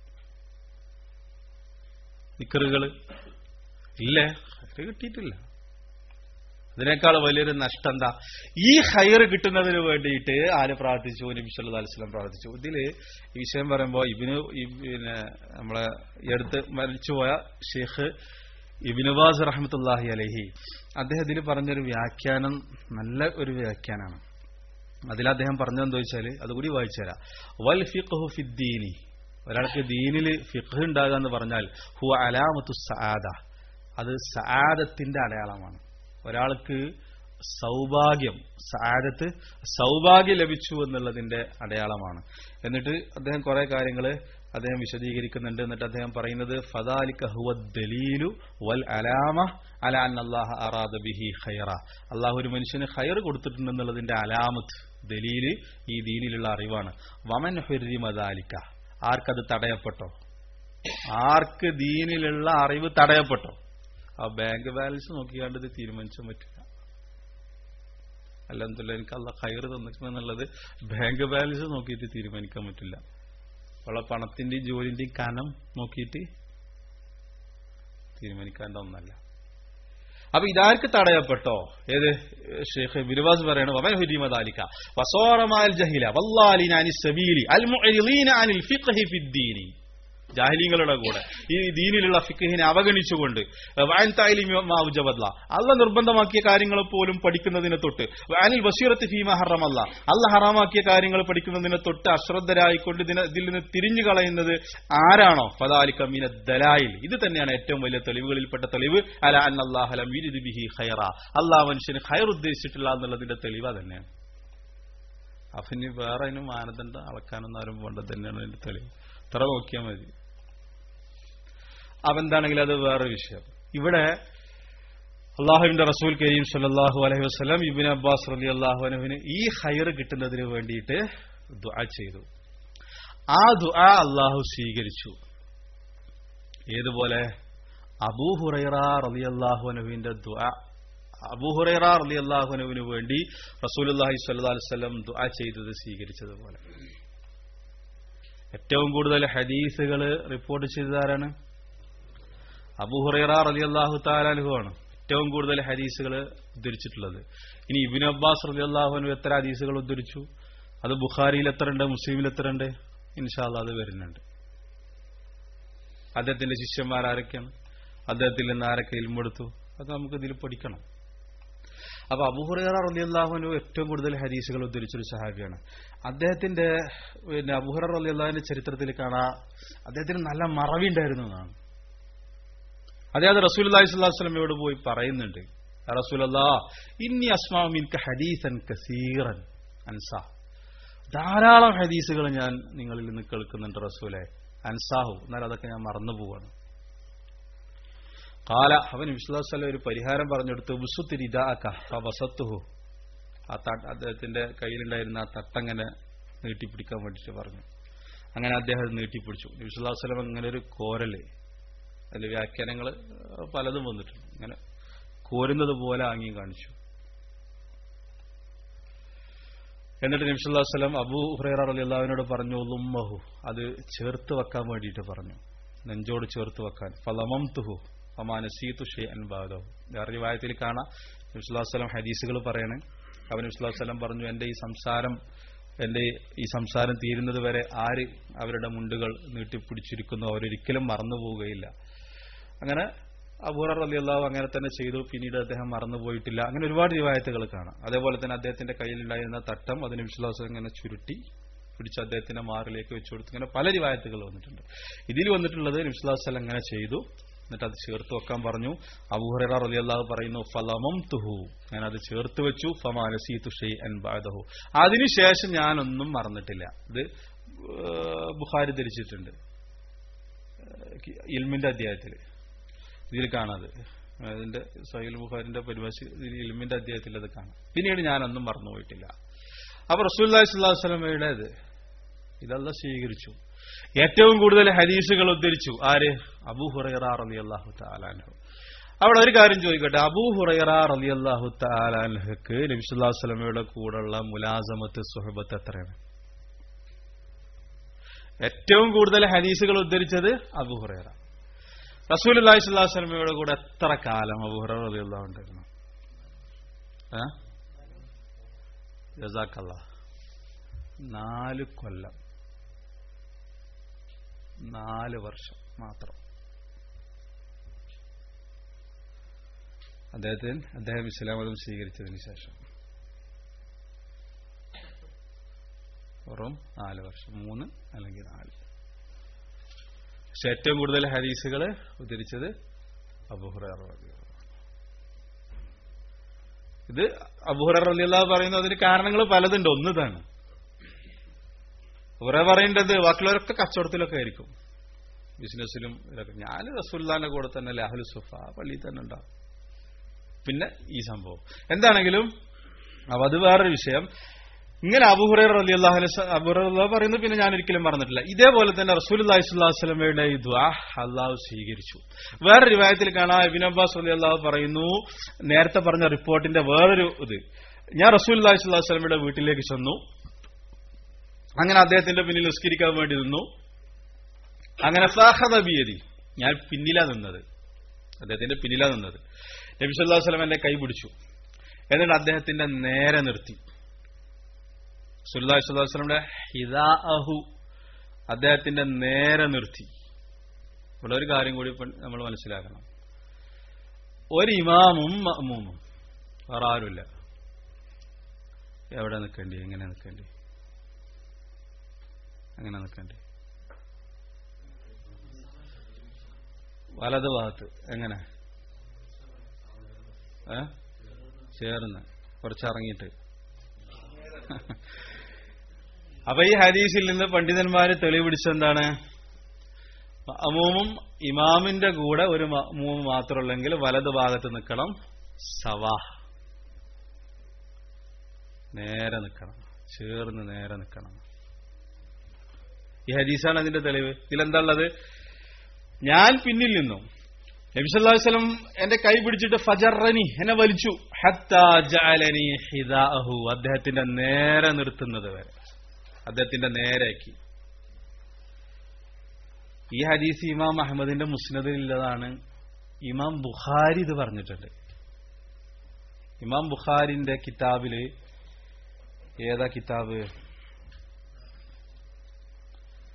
നിക്കറുകൾ ഇല്ലേ ഹയർ കിട്ടിയിട്ടില്ല അതിനേക്കാൾ വലിയൊരു നഷ്ടം എന്താ ഈ ഹയർ കിട്ടുന്നതിന് വേണ്ടിയിട്ട് ആര് പ്രാർത്ഥിച്ചു നബിസ്വല്ലാ അലിസ്ലാം പ്രാർത്ഥിച്ചു ഇതില് ഈ വിഷയം പറയുമ്പോൾ ഇബിന് പിന്നെ നമ്മളെ എടുത്ത് മരിച്ചുപോയ ഷെയ്ഖ് ഇബിനുബാസ് റഹമത്തല്ലാഹി അലഹി അദ്ദേഹത്തിൽ പറഞ്ഞൊരു വ്യാഖ്യാനം നല്ല ഒരു വ്യാഖ്യാനമാണ് അതിൽ അദ്ദേഹം പറഞ്ഞതെന്ന് ചോദിച്ചാൽ അതുകൂടി വായിച്ചുതരാം വൽ ഫിഖ്ഹു ഫിദ്ദീനി ഒരാൾക്ക് ദീനിൽ ഫിഖ് ഉണ്ടാകുക എന്ന് പറഞ്ഞാൽ ഹു അലാമത്തു സആദ അത് സആദത്തിന്റെ അടയാളമാണ് ഒരാൾക്ക് സൗഭാഗ്യം സാരത്ത് സൗഭാഗ്യം ലഭിച്ചു എന്നുള്ളതിന്റെ അടയാളമാണ് എന്നിട്ട് അദ്ദേഹം കുറെ കാര്യങ്ങൾ അദ്ദേഹം വിശദീകരിക്കുന്നുണ്ട് എന്നിട്ട് അദ്ദേഹം പറയുന്നത് ഫദാലിക ഹുവ ദലീലു വൽ അലാമ അല അല്ലാഹ അറാദ ബിഹി ഖൈറ അള്ളാഹു ഒരു മനുഷ്യന് ഖൈർ കൊടുത്തിട്ടുണ്ടെന്നുള്ളതിന്റെ അലാമത്ത് ദലീല് ഈ ദീനിലുള്ള അറിവാണ് വമൻ ഹുരിമദാലിക്ക ആർക്കത് തടയപ്പെട്ടോ ആർക്ക് ദീനിലുള്ള അറിവ് തടയപ്പെട്ടോ ആ ബാങ്ക് ബാലൻസ് നോക്കിക്കാണ്ട് ഇത് തീരുമാനിച്ചാൻ പറ്റില്ല അല്ലെന്തല്ല എനിക്ക് അല്ല കയറ് തന്നിട്ടുണ്ടെന്നുള്ളത് ബാങ്ക് ബാലൻസ് നോക്കിയിട്ട് തീരുമാനിക്കാൻ പറ്റില്ല ഉള്ള പണത്തിന്റെയും ജോലിന്റെയും കനം നോക്കിയിട്ട് തീരുമാനിക്കേണ്ട ഒന്നല്ല അപ്പൊ ഇതാർക്ക് തടയപ്പെട്ടോ ഏത് ഷെയ്ഖ് ബിരുവാസ് പറയണു വമൻ ഹുരിമദാലിക്ക വസോറമാൽ ജഹില വല്ലാലിന അനി സബീലി അൽ മുഅ്രിളീന അനിൽ ഫിഖ്ഹി ഫിദ്ദീനി ജാഹിലിങ്ങളുടെ കൂടെ ഈ ദീനിലുള്ള ഫിഖിനെ അവഗണിച്ചുകൊണ്ട് വാൻതായിലിമാവുജബദ്ല അല്ല നിർബന്ധമാക്കിയ കാര്യങ്ങൾ പോലും പഠിക്കുന്നതിനെ തൊട്ട് അനിൽ ബഷീറത്ത് ഫീമ ഹറമല്ല അല്ല ഹറാമാക്കിയ കാര്യങ്ങൾ പഠിക്കുന്നതിനെ തൊട്ട് അശ്രദ്ധരായിക്കൊണ്ട് ഇതിനെ ഇതിൽ നിന്ന് തിരിഞ്ഞു കളയുന്നത് ആരാണോ ഫദാലിക്ക മീന ദലായിൽ ഇത് തന്നെയാണ് ഏറ്റവും വലിയ തെളിവുകളിൽപ്പെട്ട തെളിവ് അല അന്നല്ലാഹലം ബിഹി ഖൈറ അള്ളാഹ് മനുഷ്യന് ഖൈർ ഉദ്ദേശിച്ചിട്ടില്ല എന്നുള്ളതിന്റെ തെളിവ് തന്നെയാണ് അപ്പൊ ഇനി വേറെ അതിന് മാനദണ്ഡം അളക്കാനൊന്നും ആരും വേണ്ടത് തന്നെയാണ് അതിന്റെ തെളിവ് ഇത്ര നോക്കിയാൽ മതി അവെന്താണെങ്കിൽ അത് വേറെ വിഷയം ഇവിടെ അള്ളാഹുവിന്റെ റസൂൽ കരീം സല്ലാഹു അലഹി വസ്ലം ഇബിൻ അബ്ബാസ് റലി അള്ളാഹു അലഹുവിന് ഈ ഹൈർ കിട്ടുന്നതിന് വേണ്ടിയിട്ട് ദുആ ചെയ്തു ആ ദുആ അള്ളാഹു സ്വീകരിച്ചു ഏതുപോലെ അബൂ ഹുറൈറ റലി അള്ളാഹു അനുവിന്റെ ദുആ അബൂ ഹുറൈറ റലി അള്ളാഹുനുവിന് വേണ്ടി റസൂൽ അള്ളാഹി സ്വല്ലാ വല്ലം ദുആ ചെയ്തത് സ്വീകരിച്ചതുപോലെ ഏറ്റവും കൂടുതൽ ഹദീസുകൾ റിപ്പോർട്ട് ചെയ്തതാരാണ് അബുഹുറൈറ റലി അള്ളാഹു താലാനുഹുവാണ് ഏറ്റവും കൂടുതൽ ഹദീസുകൾ ഉദ്ധരിച്ചിട്ടുള്ളത് ഇനി ഇബിൻ അബ്ബാസ് റലി അള്ളാഹുനു എത്ര ഹദീസുകൾ ഉദ്ധരിച്ചു അത് ബുഖാരിയിൽ എത്ര ഉണ്ട് മുസ്ലിമിൽ എത്ര ഉണ്ട് ഇൻഷാല്ല അത് വരുന്നുണ്ട് അദ്ദേഹത്തിന്റെ ശിഷ്യന്മാർ ആരൊക്കെയാണ് അദ്ദേഹത്തിൽ നിന്ന് ആരൊക്കെ ഇൽമെടുത്തു അത് നമുക്ക് ഇതിൽ പഠിക്കണം അപ്പൊ അബുഹുറേറ റലിയല്ലാഹുവിന് ഏറ്റവും കൂടുതൽ ഹദീസുകൾ ഉദ്ധരിച്ചൊരു സഹാബിയാണ് അദ്ദേഹത്തിന്റെ പിന്നെ അബുഹുറ റലിയല്ലാഹുവിന്റെ ചരിത്രത്തിൽ കാണാ അദ്ദേഹത്തിന് നല്ല മറവിണ്ടായിരുന്നു എന്നാണ് അദ്ദേഹം റസൂൽ അള്ളാഹി സ്വല്ലാഹു വസ്ലമയോട് പോയി പറയുന്നുണ്ട് റസൂലല്ലാ ഇന്നി അസ്മാമിൻക ഹദീസൻ കസീറൻ അൻസാ ധാരാളം ഹദീസുകൾ ഞാൻ നിങ്ങളിൽ നിന്ന് കേൾക്കുന്നുണ്ട് റസൂലെ അൻസാഹു എന്നാൽ അതൊക്കെ ഞാൻ മറന്നു പോവാണ് കാല അവൻ വിശ്വാസല്ല ഒരു പരിഹാരം പറഞ്ഞെടുത്തു ബുസുത്തിരിതാഹു ആ തട്ട് അദ്ദേഹത്തിന്റെ കയ്യിലുണ്ടായിരുന്ന ആ തട്ടങ്ങനെ നീട്ടിപ്പിടിക്കാൻ വേണ്ടിയിട്ട് പറഞ്ഞു അങ്ങനെ അദ്ദേഹം അത് നീട്ടിപ്പിടിച്ചു വിശ്വാസലം അങ്ങനെ ഒരു കോരല് അതിൽ വ്യാഖ്യാനങ്ങൾ പലതും വന്നിട്ടുണ്ട് ഇങ്ങനെ കോരുന്നത് പോലെ ആംഗ്യം കാണിച്ചു എന്നിട്ട് നബ്സുല്ലാസ്ലം അബൂ ഹുറൈറ അലി അള്ളാവിനോട് പറഞ്ഞു ലുമ്മഹു അത് ചേർത്ത് വെക്കാൻ വേണ്ടിയിട്ട് പറഞ്ഞു നെഞ്ചോട് ചേർത്ത് വെക്കാൻ ഫലമം തുഹു അമാനസീതു ഷേ അൻബാദവും അറിവായത്തിൽ കാണാം നബ്സുല്ലാസ്ലം ഹദീസുകൾ പറയണേ അവൻ നബ്സുല്ലാസ്ലം പറഞ്ഞു എന്റെ ഈ സംസാരം എന്റെ ഈ സംസാരം തീരുന്നത് വരെ ആര് അവരുടെ മുണ്ടുകൾ നീട്ടിപ്പിടിച്ചിരിക്കുന്നു അവരൊരിക്കലും മറന്നു പോവുകയില്ല അങ്ങനെ അബൂറ അലി അള്ളാഹു അങ്ങനെ തന്നെ ചെയ്തു പിന്നീട് അദ്ദേഹം മറന്നുപോയിട്ടില്ല അങ്ങനെ ഒരുപാട് റിവായത്തുകൾ കാണാം അതേപോലെ തന്നെ അദ്ദേഹത്തിന്റെ കയ്യിലുണ്ടായിരുന്ന തട്ടം അതിന് വിശ്വാസം ഇങ്ങനെ ചുരുട്ടി പിടിച്ച് അദ്ദേഹത്തിന്റെ മാറിലേക്ക് വെച്ചു കൊടുത്തു ഇങ്ങനെ പല റിവായത്തുകൾ വന്നിട്ടുണ്ട് ഇതിൽ വന്നിട്ടുള്ളത് നിംസ്ലാസ് അങ്ങനെ ചെയ്തു എന്നിട്ട് അത് ചേർത്ത് വെക്കാൻ പറഞ്ഞു അബൂഹറ റലി അള്ളാഹു പറയുന്നു ഫലമം തുഹു ഞാൻ അത് ചേർത്ത് വെച്ചു ഫമാനസി തുഷൈ അൻബാദഹു അതിനുശേഷം ഞാനൊന്നും മറന്നിട്ടില്ല ഇത് ബുഖാരി ധരിച്ചിട്ടുണ്ട് ഇൽമിന്റെ അധ്യായത്തിൽ ഇതിൽ കാണാത് അതിന്റെ സഹീൽ ബുഖാരിന്റെ പരിഭാഷ ഇൽമിന്റെ അധ്യായത്തിൽ അത് കാണാം പിന്നീട് ഞാനൊന്നും മറന്നുപോയിട്ടില്ല അപ്പൊ റസൂല്ലാഹി സ്വല്ലാഹു വസ്ലമയുടെ ഇത് ഇതെല്ലാം സ്വീകരിച്ചു ഏറ്റവും കൂടുതൽ ഹദീസുകൾ ഉദ്ധരിച്ചു ആര് അബൂ ഹുറൈറ റലി അള്ളാഹു താലാൻഹു അവിടെ ഒരു കാര്യം ചോദിക്കട്ടെ അബൂ ഹുറൈറ റലി അള്ളാഹു താലാൻഹക്ക് നബിസുല്ലാ സ്വലമയുടെ കൂടെയുള്ള മുലാസമത്ത് സുഹബത്ത് എത്രയാണ് ഏറ്റവും കൂടുതൽ ഹദീസുകൾ ഉദ്ധരിച്ചത് അബൂ ഹുറൈറ റസൂൽ അള്ളാഹി സ്വല്ലാ സ്വലമയുടെ കൂടെ എത്ര കാലം അബൂ ഹുറൈറ റലി അള്ളാഹു ഉണ്ടായിരുന്നു ജസാക്കല്ല നാല് കൊല്ലം നാല് വർഷം മാത്രം അദ്ദേഹത്തിന് അദ്ദേഹം ഇസ്ലാം മതം സ്വീകരിച്ചതിന് ശേഷം വെറും നാല് വർഷം മൂന്ന് അല്ലെങ്കിൽ നാല് പക്ഷെ ഏറ്റവും കൂടുതൽ ഹദീസുകൾ ഉദ്ധരിച്ചത് അബുഹുറ ഇത് അബുഹുറ റലിയുള്ള പറയുന്നു അതിന് കാരണങ്ങൾ പലതുണ്ട് ഒന്ന് ഇതാണ് കുറെ പറയേണ്ടത് ബാക്കിയുള്ളവരൊക്കെ കച്ചവടത്തിലൊക്കെ ആയിരിക്കും ബിസിനസ്സിലും ഇതൊക്കെ ഞാൻ റസൂല്ലാന്റെ കൂടെ തന്നെ ലാഹുൽ സുഫ പള്ളിയിൽ തന്നെ ഉണ്ടാവും പിന്നെ ഈ സംഭവം എന്താണെങ്കിലും അപ്പൊ അത് വേറൊരു വിഷയം ഇങ്ങനെ അബുഹുറൈർ അലി അള്ളാഹു അബുഹുറ പറയുന്നത് പിന്നെ ഞാൻ ഒരിക്കലും പറഞ്ഞിട്ടില്ല ഇതേപോലെ തന്നെ റസൂൽ അള്ളാഹി സ്വല്ലാഹു സ്വലമയുടെ ഈ ദ്വാ അള്ളാഹു സ്വീകരിച്ചു വേറെ രൂപത്തിൽ കാണാം ഇബിൻ അബ്ബാസ് അലി അള്ളാഹു പറയുന്നു നേരത്തെ പറഞ്ഞ റിപ്പോർട്ടിന്റെ വേറൊരു ഇത് ഞാൻ റസൂൽ അള്ളാഹി സ്വല്ലാഹു സ്വലമയുടെ വീട്ടിലേക്ക് ചെന്നു അങ്ങനെ അദ്ദേഹത്തിന്റെ പിന്നിൽ നിസ്കരിക്കാൻ വേണ്ടി നിന്നു അങ്ങനെ സാഹദ ബിയതി ഞാൻ പിന്നിലാ നിന്നത് അദ്ദേഹത്തിന്റെ പിന്നിലാ നിന്നത് നബി സല്ലാ വസ്ലം എന്നെ കൈ പിടിച്ചു എന്നിട്ട് അദ്ദേഹത്തിന്റെ നേരെ നിർത്തി സുല്ലാഹി സ്വല്ലാ വസ്ലമിന്റെ ഹിദാഹു അദ്ദേഹത്തിന്റെ നേരെ നിർത്തി ഇവിടെ ഒരു കാര്യം കൂടി നമ്മൾ മനസ്സിലാക്കണം ഒരു ഇമാമും മഅമൂമും വേറെ ആരുമില്ല എവിടെ നിൽക്കേണ്ടി എങ്ങനെ നിൽക്കേണ്ടി അങ്ങനെ നിൽക്കണ്ടേ വലത് ഭാഗത്ത് എങ്ങനെ ഏ ചേർന്ന് കുറച്ചിറങ്ങിയിട്ട് അപ്പൊ ഈ ഹദീസിൽ നിന്ന് പണ്ഡിതന്മാര് തെളിവ് പിടിച്ചെന്താണ് അമൂമും ഇമാമിന്റെ കൂടെ ഒരു മൂന്ന് മാത്രമുള്ളെങ്കിൽ വലത് ഭാഗത്ത് നിൽക്കണം സവാ നേരെ നിൽക്കണം ചേർന്ന് നേരെ നിൽക്കണം ഈ ഹദീസാണ് അതിന്റെ തെളിവ് ഇതിലെന്താ ഉള്ളത് ഞാൻ പിന്നിൽ നിന്നു നബിസല്ലാസ്ലം എന്റെ കൈ പിടിച്ചിട്ട് ഫജറനി എന്നെ വലിച്ചു ഹത്താലനി ഹിദാഹു അദ്ദേഹത്തിന്റെ നേരെ നിർത്തുന്നത് വരെ അദ്ദേഹത്തിന്റെ നേരേക്ക് ഈ ഹദീസ് ഇമാം അഹമ്മദിന്റെ മുസ്നദിലുള്ളതാണ് ഇമാം ബുഖാരി ഇത് പറഞ്ഞിട്ടുണ്ട് ഇമാം ബുഖാരിന്റെ കിതാബില് ഏതാ കിതാബ്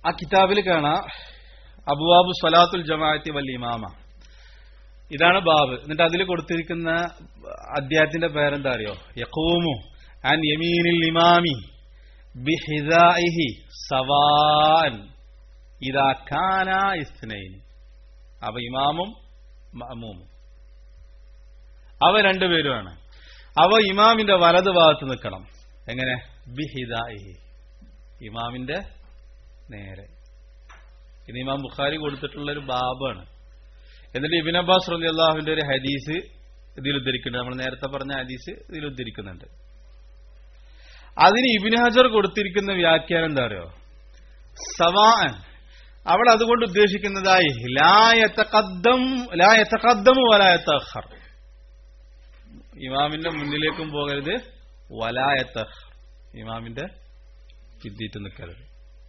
ആ കിതാബിൽ കാണാം അബുവാബു സ്വലാത്തുൽ ജമാഅത്തി വൽ ഇമാമ ഇതാണ് ബാബ് എന്നിട്ട് അതിൽ കൊടുത്തിരിക്കുന്ന അദ്ധ്യായത്തിന്റെ പേരെന്താ അറിയോ യഖൂമു ആൻ യമീനിൽ ഇമാമി ബിഹിദാഇഹി സവാൻ ഇദാ കാന ഇസ്നൈൻ അവ ഇമാമും മഅമൂമും അവ രണ്ടുപേരുമാണ് അവ ഇമാമിന്റെ വലത് ഭാഗത്ത് നിൽക്കണം എങ്ങനെ ബിഹിദാഇഹി ഇമാമിന്റെ നേരെ ഇത് ഇമാം ബുഖാരി കൊടുത്തിട്ടുള്ള ഒരു ബാബാണ് എന്നിട്ട് ഇബിൻ അബ്ബാസ് റലി അള്ളാഹുവിന്റെ ഒരു ഹദീസ് ഇതിൽ ഉദ്ധരിക്കുന്നുണ്ട് നമ്മൾ നേരത്തെ പറഞ്ഞ ഹദീസ് ഇതിൽ ഉദ്ധരിക്കുന്നുണ്ട് അതിന് ഇബിൻ ഹജർ കൊടുത്തിരിക്കുന്ന വ്യാഖ്യാനം എന്താ അറിയോ സവാൻ അവിടെ അതുകൊണ്ട് ഉദ്ദേശിക്കുന്നതായി ലായത്തക്കദ്ദമു വലായത്തഹർ ഇമാമിന്റെ മുന്നിലേക്കും പോകരുത് വലായത്തഹർ ഇമാമിന്റെ പിന്തിയിട്ട് നിൽക്കരുത്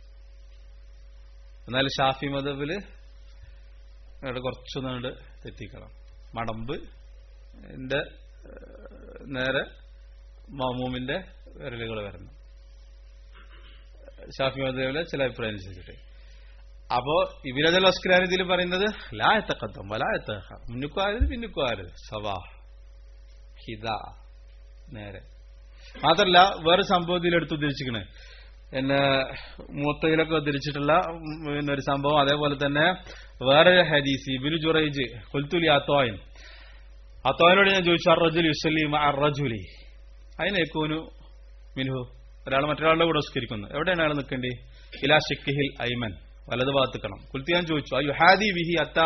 എന്നാൽ ഷാഫി മതബില് അവിടെ കുറച്ചൊന്നുകൊണ്ട് തെറ്റിക്കണം മടമ്പ് എന്റെ നേരെ മമൂമിന്റെ വിരലുകൾ വരണം ഷാഫി മതബിലെ ചില അഭിപ്രായം അനുസരിച്ചിട്ട് അപ്പോ ഇബിരജൽ അസ്കരാൻ ഇതിൽ പറയുന്നത് ലായത്തക്കത്തം വലായത്ത മുന്നുക്കും ആരുത് പിന്നുക്കും ആരുത് സവാ ഹിത നേരെ മാത്രല്ല വേറെ സംഭവത്തിൽ എടുത്ത് ഉദ്ദേശിക്കണേ പിന്നെ മൂത്തയിലൊക്കെ ഉദ്ധരിച്ചിട്ടുള്ള പിന്നെ ഒരു സംഭവം അതേപോലെ തന്നെ വേറെ ഹദീസ് ഇബിനു ജുറൈജ് കൊൽത്തുലി അത്തോയൻ അത്തോയനോട് ഞാൻ ചോദിച്ചു അറജുലി യുസലി അറജുലി അതിനേക്കൂനു മിൻഹു ഒരാൾ മറ്റൊരാളുടെ കൂടെ സ്കരിക്കുന്നു എവിടെയാണ് അയാൾ നിൽക്കേണ്ടി ഇലാ ഷിക്കിഹിൽ ഐമൻ വലത് ഭാഗത്തുക്കണം കുൽത്തി ഞാൻ ചോദിച്ചു അയ്യോ ഹാദി വിഹി അത്ത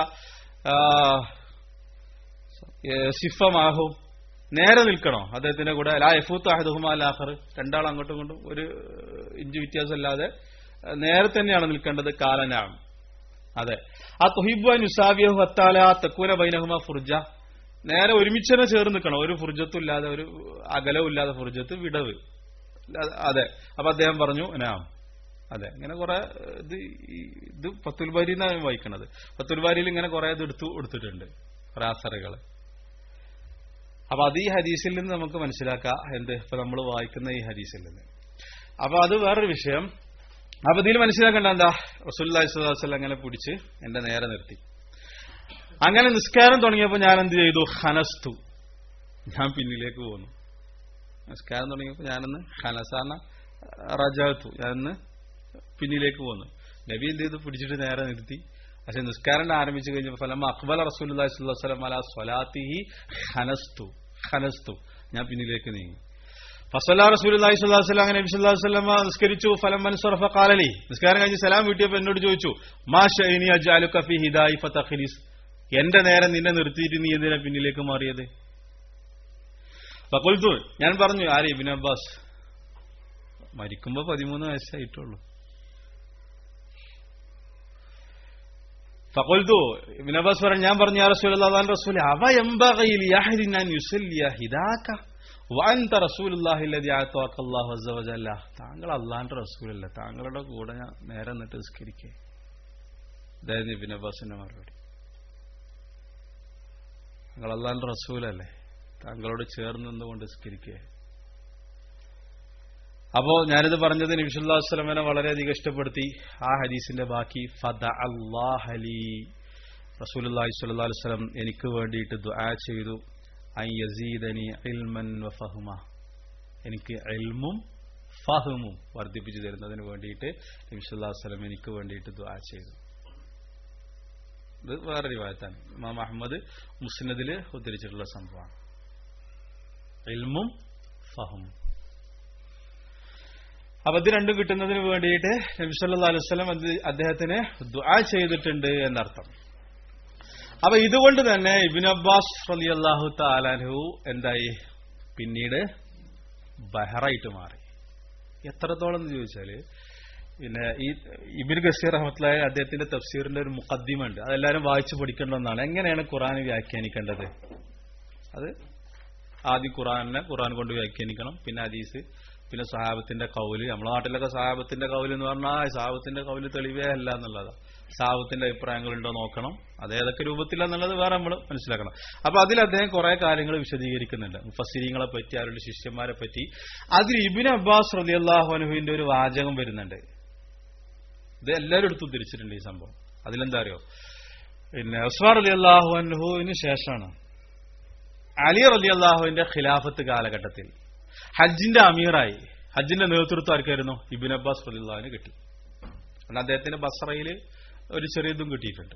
സിഫമാഹും നേരെ നിൽക്കണോ അദ്ദേഹത്തിന്റെ കൂടെ ലാ എഫൂത്ത് അഹദുഹുമാ ലാഹർ രണ്ടാൾ അങ്ങോട്ടും ഇങ്ങോട്ടും ഒരു ഇഞ്ച് വ്യത്യാസമല്ലാതെ നേരെ തന്നെയാണ് നിൽക്കേണ്ടത് കാലനാണ് അതെ ആ തൊഹിബു നുസാബിയഹു ഹത്താല തെക്കൂന ബൈനഹുമ ഫുർജ നേരെ ഒരുമിച്ച് തന്നെ ചേർന്ന് നിൽക്കണം ഒരു ഫുർജത്തും ഇല്ലാതെ ഒരു അകലവും ഇല്ലാതെ ഫുർജത്ത് വിടവ് അതെ അപ്പൊ അദ്ദേഹം പറഞ്ഞു നാം അതെ ഇങ്ങനെ കുറെ ഇത് ഇത് പത്തുൽബാരി എന്നാണ് വായിക്കണത് പത്തുൽബാരിയിൽ ഇങ്ങനെ കുറെ ഇത് എടുത്തു കൊടുത്തിട്ടുണ്ട് കുറെ അസറുകള് അപ്പൊ അത് ഈ ഹദീസിൽ നിന്ന് നമുക്ക് മനസ്സിലാക്കാം എന്ത് ഇപ്പൊ നമ്മൾ വായിക്കുന്ന ഈ ഹദീസിൽ നിന്ന് അപ്പൊ അത് വേറൊരു വിഷയം അപ്പൊ ഇതിൽ മനസ്സിലാക്കേണ്ട എന്താ റസൂല്ലാസ്വല്ല അങ്ങനെ പിടിച്ച് എന്റെ നേരെ നിർത്തി അങ്ങനെ നിസ്കാരം തുടങ്ങിയപ്പോൾ ഞാൻ എന്ത് ചെയ്തു ഹനസ്തു ഞാൻ പിന്നിലേക്ക് പോന്നു നിസ്കാരം തുടങ്ങിയപ്പോൾ ഞാനൊന്ന് ഹനസാന റജാത്തു ഞാനൊന്ന് പിന്നിലേക്ക് പോന്നു നബി എന്ത് ചെയ്തു പിടിച്ചിട്ട് നേരെ നിർത്തി പക്ഷെ നിസ്കാരം ആരംഭിച്ചു കഴിഞ്ഞപ്പോൾ ഫലം അക്ബൽ റസൂൽ വസ്ലം അല സ്വലാത്തിഹി ഹനസ്തു ഹനസ്തു ഞാൻ പിന്നിലേക്ക് നീങ്ങി ഫസല്ലാ റസൂൽ അള്ളാഹിസ്വല്ലാസ്ലാം അങ്ങനെ നബി സ്വല്ലാ വസ്ലമ നിസ്കരിച്ചു ഫലം മൻസറഫ കാലലി നിസ്കാരം കഴിഞ്ഞ് സലാം വീട്ടിയപ്പോൾ എന്നോട് ചോദിച്ചു മാ ഷൈനി അജാലു കഫി ഹിദായി ഫത്തഖിലിസ് എന്റെ നേരം നിന്നെ നിർത്തിയിട്ട് നീ എന്തിനാ പിന്നിലേക്ക് മാറിയത് ഫക്കുൽത്തു ഞാൻ പറഞ്ഞു ആര് ഇബിൻ അബ്ബാസ് മരിക്കുമ്പോ പതിമൂന്ന് വയസ്സായിട്ടുള്ളൂ ഫക്കുൽത്തു ഇബിൻ അബ്ബാസ് പറഞ്ഞു ഞാൻ പറഞ്ഞു യാ റസൂൽ അള്ളാൻ റസൂൽ അവ എംബകയിൽ യാഹിദിൻ ഞാൻ യുസല്ലിയ ഹിദാക്ക വാൻത റസൂലുല്ലാഹില്ലതി ആത്തോക്കല്ലാഹു അസ്സവജല്ല താങ്കൾ അള്ളാന്റെ റസൂലല്ല താങ്കളുടെ കൂടെ ഞാൻ നേരെ നിന്നിട്ട് നിസ്കരിക്കേ ഇതായിരുന്നു ഇബിൻ അബ്ബാസിന്റെ മറുപടി താങ്കൾ അള്ളാന്റെ റസൂലല്ലേ താങ്കളോട് ചേർന്ന് നിന്നുകൊണ്ട് നിസ്കരിക്കേ അപ്പോ ഞാനിത് പറഞ്ഞത് നബിസുല്ലാസ്ലമനെ വളരെയധികം ഇഷ്ടപ്പെടുത്തി ആ ഹദീസിന്റെ ബാക്കി ഫദ അള്ളാഹലി റസൂലി സ്വല്ലാ വസ്ലം എനിക്ക് വേണ്ടിയിട്ട് ദുആ ചെയ്തു യസീദനി ഇൽമൻ വഫഹുമ എനിക്ക് ഇൽമും ഫഹമും വർദ്ധിപ്പിച്ചു തരുന്നതിന് വേണ്ടിയിട്ട് നബിസുല്ലാ വസ്ലം എനിക്ക് വേണ്ടിയിട്ട് ദുആ ചെയ്തു ഇത് വേറെ റിവായത്താണ് ഇമാം അഹമ്മദ് മുസ്നദിൽ ഉദ്ധരിച്ചിട്ടുള്ള സംഭവമാണ് ഇൽമും ഫഹമും അപ്പൊ ഇത് രണ്ടും കിട്ടുന്നതിന് വേണ്ടിയിട്ട് നബിസല്ലാ അലുവലം അദ്ദേഹത്തിന് ദുആ ചെയ്തിട്ടുണ്ട് എന്നർത്ഥം അപ്പൊ ഇതുകൊണ്ട് തന്നെ ഇബിൻ അബ്ബാസ് അലി അള്ളാഹു താലാൻഹു എന്തായി പിന്നീട് ബഹറായിട്ട് മാറി എത്രത്തോളം എന്ന് ചോദിച്ചാല് പിന്നെ ഈ ഇബിൻ ഗസീർ അഹമ്മദ്ലായ അദ്ദേഹത്തിന്റെ തഫ്സീറിന്റെ ഒരു മുഖദ്ദിമുണ്ട് അതെല്ലാവരും വായിച്ചു പഠിക്കേണ്ടതെന്നാണ് എങ്ങനെയാണ് ഖുറാൻ വ്യാഖ്യാനിക്കേണ്ടത് അത് ആദ്യം ഖുറാനെ ഖുറാൻ കൊണ്ട് വ്യാഖ്യാനിക്കണം പിന്നെ ഹദീസ് പിന്നെ സഹാബത്തിന്റെ കൗല് നമ്മളെ നാട്ടിലൊക്കെ സഹാബത്തിന്റെ കൗല് എന്ന് പറഞ്ഞാൽ സഹാബത്തിന്റെ കൗല് തെളിവേ അല്ല എന്നുള്ളതാണ് സഹാബത്തിന്റെ അഭിപ്രായങ്ങളുണ്ടോ നോക്കണം അത് ഏതൊക്കെ രൂപത്തിലാന്നുള്ളത് വേറെ നമ്മൾ മനസ്സിലാക്കണം അപ്പൊ അതിൽ അദ്ദേഹം കുറെ കാര്യങ്ങൾ വിശദീകരിക്കുന്നുണ്ട് മുഫസിരിങ്ങളെ പറ്റി അവരുടെ ശിഷ്യന്മാരെ പറ്റി അതിൽ ഇബിൻ അബ്ബാസ് റലിയല്ലാഹു അനുഹുവിന്റെ ഒരു വാചകം വരുന്നുണ്ട് ഇത് എല്ലാവരും എടുത്ത് ഉദ്ധരിച്ചിട്ടുണ്ട് ഈ സംഭവം അതിലെന്താ അറിയോ പിന്നെ ഉസ്മാൻ അലി അള്ളാഹുവിന് ശേഷമാണ് അലി റലി അള്ളാഹുവിന്റെ ഖിലാഫത്ത് കാലഘട്ടത്തിൽ ഹജ്ജിന്റെ അമീറായി ഹജ്ജിന്റെ നേതൃത്വം ആർക്കായിരുന്നു ഇബിൻ അബ്ബാസ് റലിള്ളാഹിന് കിട്ടി കാരണം അദ്ദേഹത്തിന് ബസ്രയിൽ ഒരു ചെറിയതും കിട്ടിയിട്ടുണ്ട്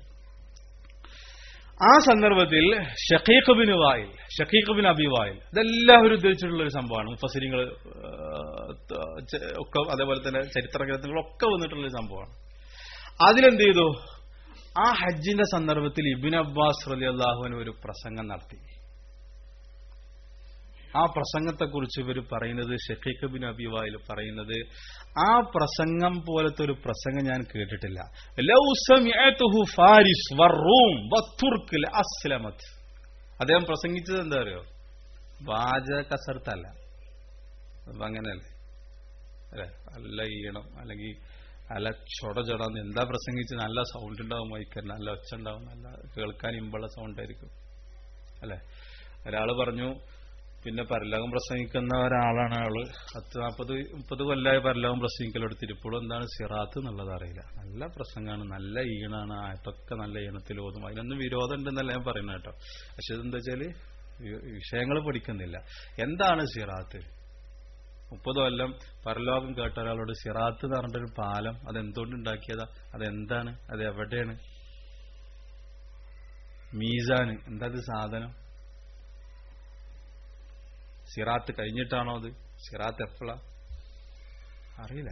ആ സന്ദർഭത്തിൽ ഷക്കീഖ് ബിൻ വായിൽ ഷക്കീഖ് ബിൻ അബി വായിൽ ഇതെല്ലാവരും ഉദ്ദേശിച്ചിട്ടുള്ള ഒരു സംഭവമാണ് മുഫസിരിങ്ങൾ ഒക്കെ അതേപോലെ തന്നെ ചരിത്ര ഗ്രന്ഥങ്ങളൊക്കെ വന്നിട്ടുള്ള ഒരു സംഭവമാണ് അതിലെന്ത് ചെയ്തു ആ ഹജ്ജിന്റെ സന്ദർഭത്തിൽ ഇബിൻ അബ്ബാസ് റലി അള്ളാഹുവിന് ഒരു പ്രസംഗം നടത്തി ആ പ്രസംഗത്തെക്കുറിച്ച് ഇവർ പറയുന്നത് ഷെഫീഖ് ബിൻ അബിവായിൽ പറയുന്നത് ആ പ്രസംഗം പോലത്തെ ഒരു പ്രസംഗം ഞാൻ കേട്ടിട്ടില്ല ലൗ സമിഅതുഹു ഫാരിസ് വറൂം വത്തുർക്ക് അസ്ലമത് അദ്ദേഹം പ്രസംഗിച്ചത് എന്താ അറിയോ വാചക കസർത്തല്ല അപ്പൊ അങ്ങനെയല്ലേ അല്ലെ നല്ല ഈണം അല്ലെങ്കിൽ നല്ല ചൊട ചൊടാന്ന് എന്താ പ്രസംഗിച്ച് നല്ല സൗണ്ട് ഉണ്ടാവും മൈക്കർ നല്ല ഒച്ച ഉണ്ടാവും നല്ല കേൾക്കാൻ ഇമ്പുള്ള സൗണ്ട് ആയിരിക്കും അല്ലെ ഒരാള് പറഞ്ഞു പിന്നെ പരലോകം പ്രസംഗിക്കുന്ന ഒരാളാണ് അയാള് പത്ത് നാൽപ്പത് മുപ്പത് കൊല്ലമായി പരലോകം പ്രസംഗിക്കലെടുത്തിട്ട് ഇപ്പോഴും എന്താണ് സിറാത്ത് എന്നുള്ളത് അറിയില്ല നല്ല പ്രസംഗമാണ് നല്ല ഈണാണ് ആയത്തൊക്കെ നല്ല ഈണത്തിൽ ഓതും അതിനൊന്നും വിരോധം ഉണ്ടെന്നല്ല ഞാൻ പറയുന്നത് കേട്ടോ പക്ഷെ ഇതെന്താ വെച്ചാല് വിഷയങ്ങൾ പഠിക്കുന്നില്ല എന്താണ് സിറാത്ത് മുപ്പത് കൊല്ലം പരലോകം കേട്ട ഒരാളോട് സിറാത്ത് എന്ന് പറഞ്ഞിട്ടൊരു പാലം അതെന്തുകൊണ്ട് ഉണ്ടാക്കിയതാ അതെന്താണ് അത് എവിടെയാണ് മീസാന് എന്താ അത് സാധനം സിറാത്ത് കഴിഞ്ഞിട്ടാണോ അത് സിറാത്ത് എപ്പോഴാ അറിയില്ല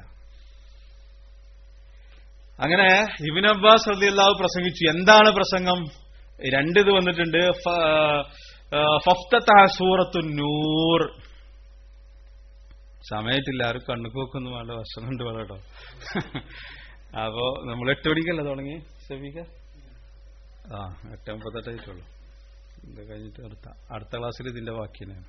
അങ്ങനെ ഇബിൻ അബ്ബാസ് റളിയല്ലാഹു പ്രസംഗിച്ചു എന്താണ് പ്രസംഗം രണ്ടിത് വന്നിട്ടുണ്ട് ഫഫ്തത്ത സൂറത്തു നൂർ സമയത്തില്ല ആരും കണ്ണുക്കോക്കൊന്നും വേണ്ട ഭക്ഷണം ഉണ്ട് വേണം കേട്ടോ അപ്പോ നമ്മൾ എട്ട് മണിക്കല്ലേ തുടങ്ങി സെബിക്ക ആ എട്ട് അമ്പത്തെട്ടായിട്ടുള്ളൂ ഇത് കഴിഞ്ഞിട്ട് അടുത്ത അടുത്ത ക്ലാസ്സിൽ ഇതിന്റെ ബാക്കി തന്നെയാണ്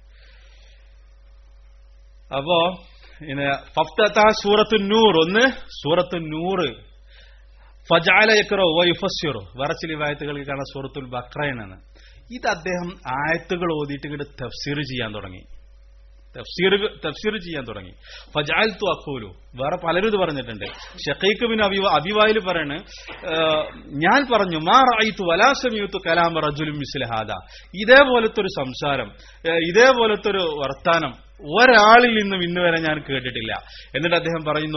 അപ്പോ ഇങ്ങനെ ഫഫ്തത്ത സൂറത്തു നൂർ ഒന്ന് സൂറത്തു നൂറ് ഫജാല യക്രോ വയുഫസ്യറോ വേറെ ചില ആയത്തുകളിൽ കാണാൻ സൂറത്തുൽ ബക്രയനാണ് ഇത് അദ്ദേഹം ആയത്തുകൾ ഓതിയിട്ട് ഇങ്ങോട്ട് തഫ്സീർ ചെയ്യാൻ തുടങ്ങി തഫ്സീർ തഫ്സീർ ചെയ്യാൻ തുടങ്ങി ഫജാൽ തു അക്കൂലു വേറെ പലരും ഇത് പറഞ്ഞിട്ടുണ്ട് ഷക്കീഖ് ബിൻ അബി അബിവായിൽ പറയാണ് ഞാൻ പറഞ്ഞു മാ റായിത്തു വലാസമിയുത്തു കലാം റജുലും മിസ്ലഹാദ ഇതേപോലത്തെ ഒരു സംസാരം ഇതേപോലത്തെ ഒരു വർത്താനം ഒരാളിൽ നിന്നും ഇന്ന് വരെ ഞാൻ കേട്ടിട്ടില്ല എന്നിട്ട് അദ്ദേഹം പറയുന്നു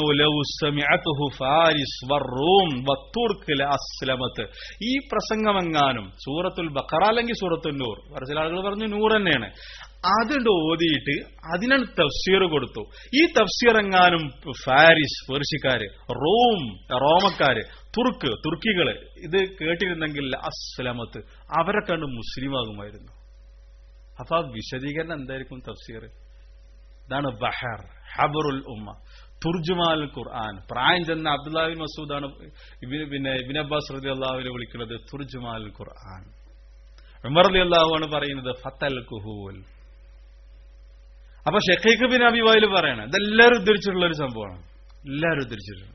അസ്ലമത്ത് ഈ പ്രസംഗമെങ്ങാനും സൂറത്തുൽ ബക്കറ അല്ലെങ്കിൽ സൂറത്തുൽ നൂർ വേറെ ചില ആളുകൾ പറഞ്ഞു നൂർ തന്നെയാണ് അതുകൊണ്ട് ഓതിയിട്ട് അതിനാണ് തഫ്സീർ കൊടുത്തു ഈ തഫ്സീർ എങ്ങാനും ഫാരിസ് പേർഷ്യക്കാര് റോം റോമക്കാര് തുർക്ക് തുർക്കികള് ഇത് കേട്ടിരുന്നെങ്കിൽ അസ്ലമത്ത് അവരെ കണ്ട് മുസ്ലിമാകുമായിരുന്നു അപ്പൊ ആ വിശദീകരണം എന്തായിരിക്കും തഫ്സീർ ഇതാണ് ബഹർ ഹബറുൽ ഉമ്മ തുർജുമാൽ ഖുർആൻ പ്രായം ചെന്ന അബ്ദുല്ലാബിൻ മസൂദാണ് പിന്നെ ഇബിൻ അബ്ബാസ് റതി അള്ളാഹുവിനെ വിളിക്കുന്നത് തുർജുമാൽ ഖുർആൻ ഉമർ അലി അള്ളാഹുവാണ് പറയുന്നത് ഫത്തൽ കുഹൂൽ അപ്പൊ ഷെഖീഖ് ബിൻ അബിവായിൽ പറയണ ഇതെല്ലാവരും ഉദ്ധരിച്ചിട്ടുള്ള ഒരു സംഭവമാണ് എല്ലാവരും ഉദ്ധരിച്ചിട്ടുണ്ട്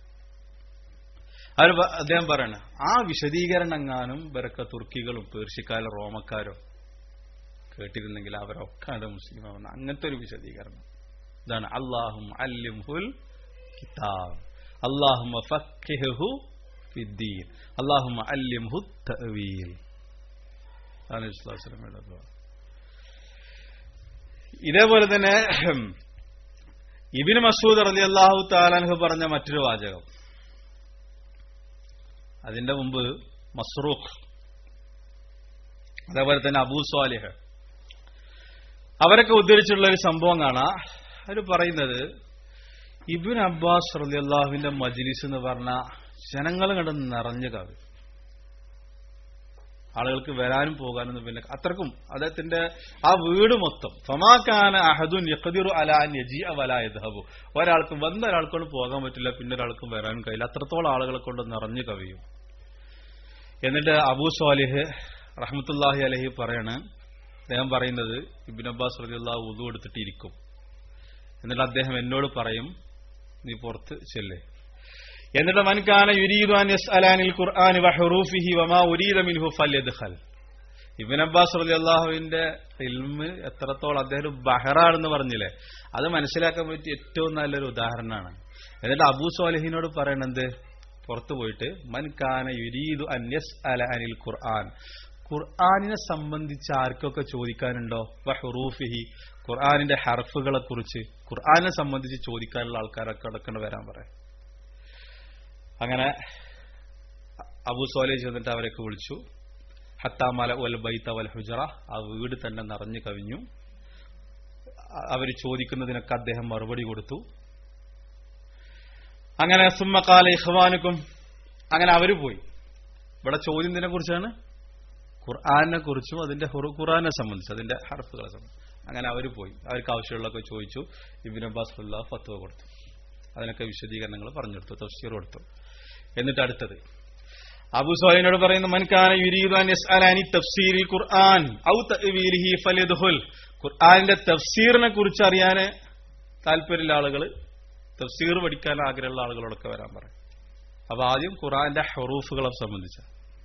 അവർ അദ്ദേഹം പറയണ ആ വിശദീകരണം എങ്ങാനും ഇവരൊക്കെ തുർക്കികളും പേർഷ്യക്കാരും റോമക്കാരും കേട്ടിരുന്നെങ്കിൽ അവരൊക്കെ അത് മുസ്ലിമാവുന്ന അങ്ങനത്തെ ഒരു വിശദീകരണം ഇതാണ് അള്ളാഹും അല്ലിംഹുൽ കിതാബ് അള്ളാഹും ഫഖിഹു ഫിദ്ദീൻ അള്ളാഹും അല്ലിംഹു തഅവീൽ അതാണ് ഇസ്ലാസ്ലമയുടെ ദുആ ഇതേപോലെ തന്നെ ഇബിന് മസൂദ് റലി അള്ളാഹു താലാൻഹു പറഞ്ഞ മറ്റൊരു വാചകം അതിന്റെ മുമ്പ് മസ്റൂഖ് അതേപോലെ തന്നെ അബൂ സ്വാലിഹ് അവരൊക്കെ ഉദ്ധരിച്ചുള്ള ഒരു സംഭവം കാണാം അവർ പറയുന്നത് ഇബിൻ അബ്ബാസ് റലി അള്ളാഹുവിന്റെ മജ്ലിസ് എന്ന് പറഞ്ഞ ജനങ്ങൾ കണ്ട് നിറഞ്ഞു കവി ആളുകൾക്ക് വരാനും പോകാനും പിന്നെ അത്രക്കും അദ്ദേഹത്തിന്റെ ആ വീട് മൊത്തം ഫമാക്കാന അഹദുൻ യഖദിറു അലാൻ യജി വലായദ്ഹബു ഒരാൾക്ക് വന്ന ഒരാൾക്കൊണ്ട് പോകാൻ പറ്റില്ല പിന്നെ ഒരാൾക്കും വരാനും കഴിയില്ല അത്രത്തോളം ആളുകളെ കൊണ്ട് നിറഞ്ഞു കവിയും എന്നിട്ട് അബൂ സ്വാലിഹ് റഹ്മത്തുല്ലാഹി അലഹി പറയാണ് അദ്ദേഹം പറയുന്നത് ഇബിൻ അബ്ബാസ് റളിയല്ലാഹു ഉദു എടുത്തിട്ട് ഇരിക്കും എന്നിട്ട് അദ്ദേഹം എന്നോട് പറയും നീ പുറത്ത് ചെല്ലേ എന്നിട്ട് മൻകാന യുരീദു അൻ യസ്അലാനിൽ ഖുർആനി വഹുറൂഫിഹി വമാ ഉരീദ മിൻഹു ഫല്യദ്ഖൽ ഇബ്ൻ അബ്ബാസ് റളിയല്ലാഹുവിന്റെ ഇൽമ് എത്രത്തോളം അദ്ദേഹം ഒരു ബഹറാണെന്ന് പറഞ്ഞില്ലേ അത് മനസ്സിലാക്കാൻ പറ്റിയ ഏറ്റവും നല്ലൊരു ഉദാഹരണമാണ് എന്നിട്ട് അബൂ സ്വാലിഹിനോട് പറയണത് പുറത്തു പോയിട്ട് മൻ കാന യുരീദു അന്യസ് അല അനിൽ ഖുർആൻ ഖുർആാനിനെ സംബന്ധിച്ച് ആർക്കൊക്കെ ചോദിക്കാനുണ്ടോ വഹുറൂഫിഹി ഖുർആാനിന്റെ ഹർഫുകളെ കുറിച്ച് ഖുർആാനെ സംബന്ധിച്ച് ചോദിക്കാനുള്ള ആൾക്കാരൊക്കെ അടക്കൊണ്ട് വരാൻ പറയാം അങ്ങനെ അബു സോലെ ചെന്നിട്ട് അവരൊക്കെ വിളിച്ചു ഹത്താമല വൽ ബൈത്ത വൽ ഹുജറ ആ വീട് തന്നെ നിറഞ്ഞു കവിഞ്ഞു അവർ ചോദിക്കുന്നതിനൊക്കെ അദ്ദേഹം മറുപടി കൊടുത്തു അങ്ങനെ സുമ്മക്കാല ഇഹ്വാനുക്കും അങ്ങനെ അവര് പോയി ഇവിടെ ചോദ്യം ഇതിനെ കുറിച്ചാണ് ഖുർആാനെ കുറിച്ചും അതിന്റെ ഖുർആാനെ സംബന്ധിച്ച് അതിന്റെ ഹർഫുകളെ സംബന്ധിച്ച് അങ്ങനെ അവർ പോയി അവർക്ക് ആവശ്യമുള്ളതൊക്കെ ചോദിച്ചു ഇബിൻ അബ്ബാസ് ഫുല്ല ഫത്വ കൊടുത്തു അതിനൊക്കെ വിശദീകരണങ്ങൾ പറഞ്ഞെടുത്തു തഫ്സീർ കൊടുത്തു എന്നിട്ട് അടുത്തത് അബു സോയിനോട് പറയുന്നു മൻകാന യുരീദാനി തഫ്സീരിൽ ഖുർആൻ ഔ തഅ്വീലിഹി ഫലിദ്ഖുൽ ഖുർആനിന്റെ തഫ്സീറിനെ കുറിച്ച് അറിയാൻ താല്പര്യമുള്ള ആളുകൾ തഫ്സീർ പഠിക്കാൻ ആഗ്രഹമുള്ള ആളുകളോടൊക്കെ വരാൻ പറയും അപ്പൊ ആദ്യം ഖുർആന്റെ ഹറൂഫുകളെ സംബന്ധിച്ച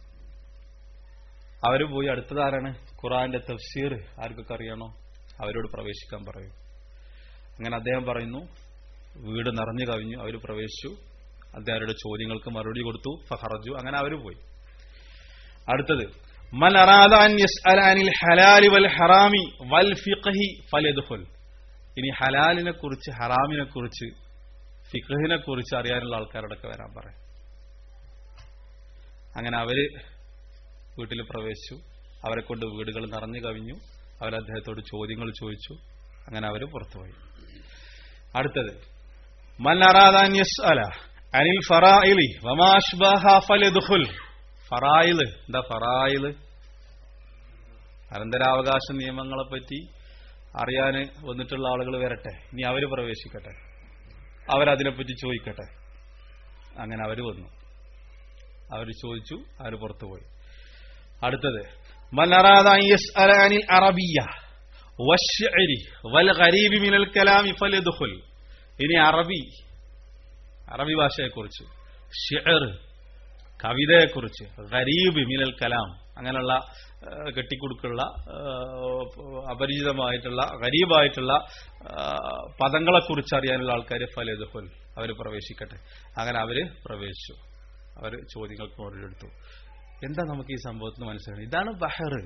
അവര് പോയി അടുത്തതാരാണ് ഖുർആന്റെ തഫ്സീർ ആർക്കൊക്കെ അറിയണോ അവരോട് പ്രവേശിക്കാൻ പറയും അങ്ങനെ അദ്ദേഹം പറയുന്നു വീട് നിറഞ്ഞു കവിഞ്ഞു അവർ പ്രവേശിച്ചു അദ്ദേഹരുടെ ചോദ്യങ്ങൾക്ക് മറുപടി കൊടുത്തു ഫഹറജു അങ്ങനെ അവർ പോയി അടുത്തത് മൻ അറാദ അൻ യസ്അല അനിൽ ഹലാലി വൽ ഹറാമി വൽ ഫിഖ്ഹി ഫലയദ്ഖുൽ ഇനി ഹലാലിനെ കുറിച്ച് ഹറാമിനെ കുറിച്ച് ഫിഖ്ഹിനെ കുറിച്ച് അറിയാനുള്ള ആൾക്കാരോടൊക്കെ വരാൻ പറയാം അങ്ങനെ അവര് വീട്ടിൽ പ്രവേശിച്ചു അവരെ കൊണ്ട് വീടുകൾ നിറഞ്ഞു കവിഞ്ഞു അവർ അദ്ദേഹത്തോട് ചോദ്യങ്ങൾ ചോദിച്ചു അങ്ങനെ അവര് പുറത്തുപോയി അടുത്തത് മൻ അറാദ അൻ യസ്അല അനിൽ ഫറായിലി വമാഷ്ബഹ ഫലദ്ഖുൽ ഫറായില് എന്താ ഫറായില് അനന്തരാവകാശ നിയമങ്ങളെ പറ്റി അറിയാന് വന്നിട്ടുള്ള ആളുകൾ വരട്ടെ ഇനി അവര് പ്രവേശിക്കട്ടെ അവരതിനെപ്പറ്റി ചോദിക്കട്ടെ അങ്ങനെ അവര് വന്നു അവര് ചോദിച്ചു അവര് പുറത്തുപോയി അടുത്തത് മലറാദ അനിൽ അറബിയ വശ്ശരി വൽ ഗരീബി മിനൽ കലാമി ഫലദ്ഖുൽ ഇനി അറബി അറബി ഭാഷയെക്കുറിച്ച് ഷിഅർ കവിതയെക്കുറിച്ച് ഗരീബ് മിനൽ കലാം അങ്ങനെയുള്ള കെട്ടിക്കുടുക്കുള്ള അപരിചിതമായിട്ടുള്ള ഗരീബായിട്ടുള്ള പദങ്ങളെക്കുറിച്ച് അറിയാനുള്ള ആൾക്കാർ ഫലേദുഹുൽ അവർ പ്രവേശിക്കട്ടെ അങ്ങനെ അവര് പ്രവേശിച്ചു അവർ ചോദ്യങ്ങൾക്ക് മറുപടി എടുത്തു എന്താ നമുക്ക് ഈ സംഭവത്തിന് മനസ്സിലാക്കുന്നത് ഇതാണ് ബഹർ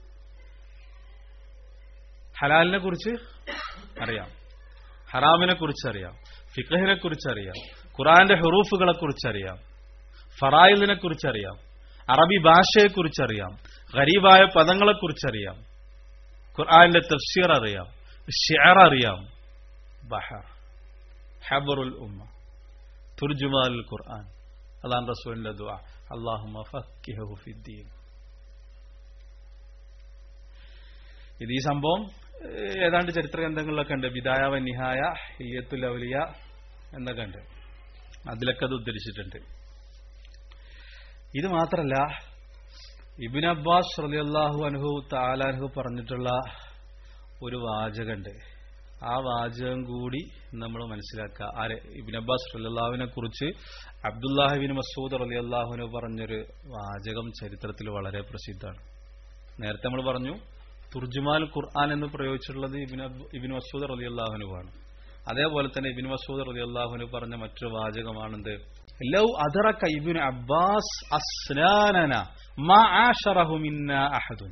ഹലാലിനെ കുറിച്ച് അറിയാം ഹറാമിനെ കുറിച്ച് അറിയാം ഫിഖഹിനെ കുറിച്ച് അറിയാം ഖുറാന്റെ ഹെറൂഫുകളെ കുറിച്ച് അറിയാം ഫറായിലിനെ കുറിച്ച് അറിയാം അറബി ഭാഷയെ കുറിച്ച് അറിയാം ഗരീബായ പദങ്ങളെ കുറിച്ച് അറിയാം ഖുർആന്റെ തഫ്സീർ അറിയാം ഷിയർ അറിയാം ബഹർ ഹബറുൽ ഉമ്മ തുർജുമാൽ ഖുർആൻ അതാണ് റസൂലിന്റെ ദുആ അല്ലാഹുമ്മ ഫഖിഹു ഫിദ്ദീൻ ഇത് ഈ സംഭവം ഏതാണ്ട് ചരിത്ര ഗ്രന്ഥങ്ങളിലൊക്കെ ഉണ്ട് വിദായ നിഹായ ഹിയത്തുൽ ഔലിയ എന്നൊക്കെ ഉണ്ട് അതിലൊക്കെ അത് ഉദ്ധരിച്ചിട്ടുണ്ട് ഇത് മാത്രല്ല ഇബിൻ അബ്ബാസ് റലിയല്ലാഹു അനുഹു താലാൻഹു പറഞ്ഞിട്ടുള്ള ഒരു വാചകമുണ്ട് ആ വാചകം കൂടി നമ്മൾ മനസ്സിലാക്കുക ആരെ ഇബിൻ അബ്ബാസ് റലിയല്ലാഹുവിനെ കുറിച്ച് അബ്ദുല്ലാഹിബിൻ മസൂദ് റലിയല്ലാഹുവിന് പറഞ്ഞൊരു വാചകം ചരിത്രത്തിൽ വളരെ പ്രസിദ്ധമാണ് നേരത്തെ നമ്മൾ പറഞ്ഞു തുർജുമാൽ ഖുർആൻ എന്ന് പ്രയോഗിച്ചിട്ടുള്ളത് ഇബിൻ ഇബിൻ മസൂദ് റലിയല്ലാഹുനുവാണ് അതേപോലെ തന്നെ ഇബിൻ മസൂദ് റലിയല്ലാഹുനു പറഞ്ഞ മറ്റൊരു വാചകമാണെന്ത് ലൗ അദറക ഇബ്നു അബ്ബാസ് അസ്നാനന മാ ആശറഹു മിന്ന അഹദുൻ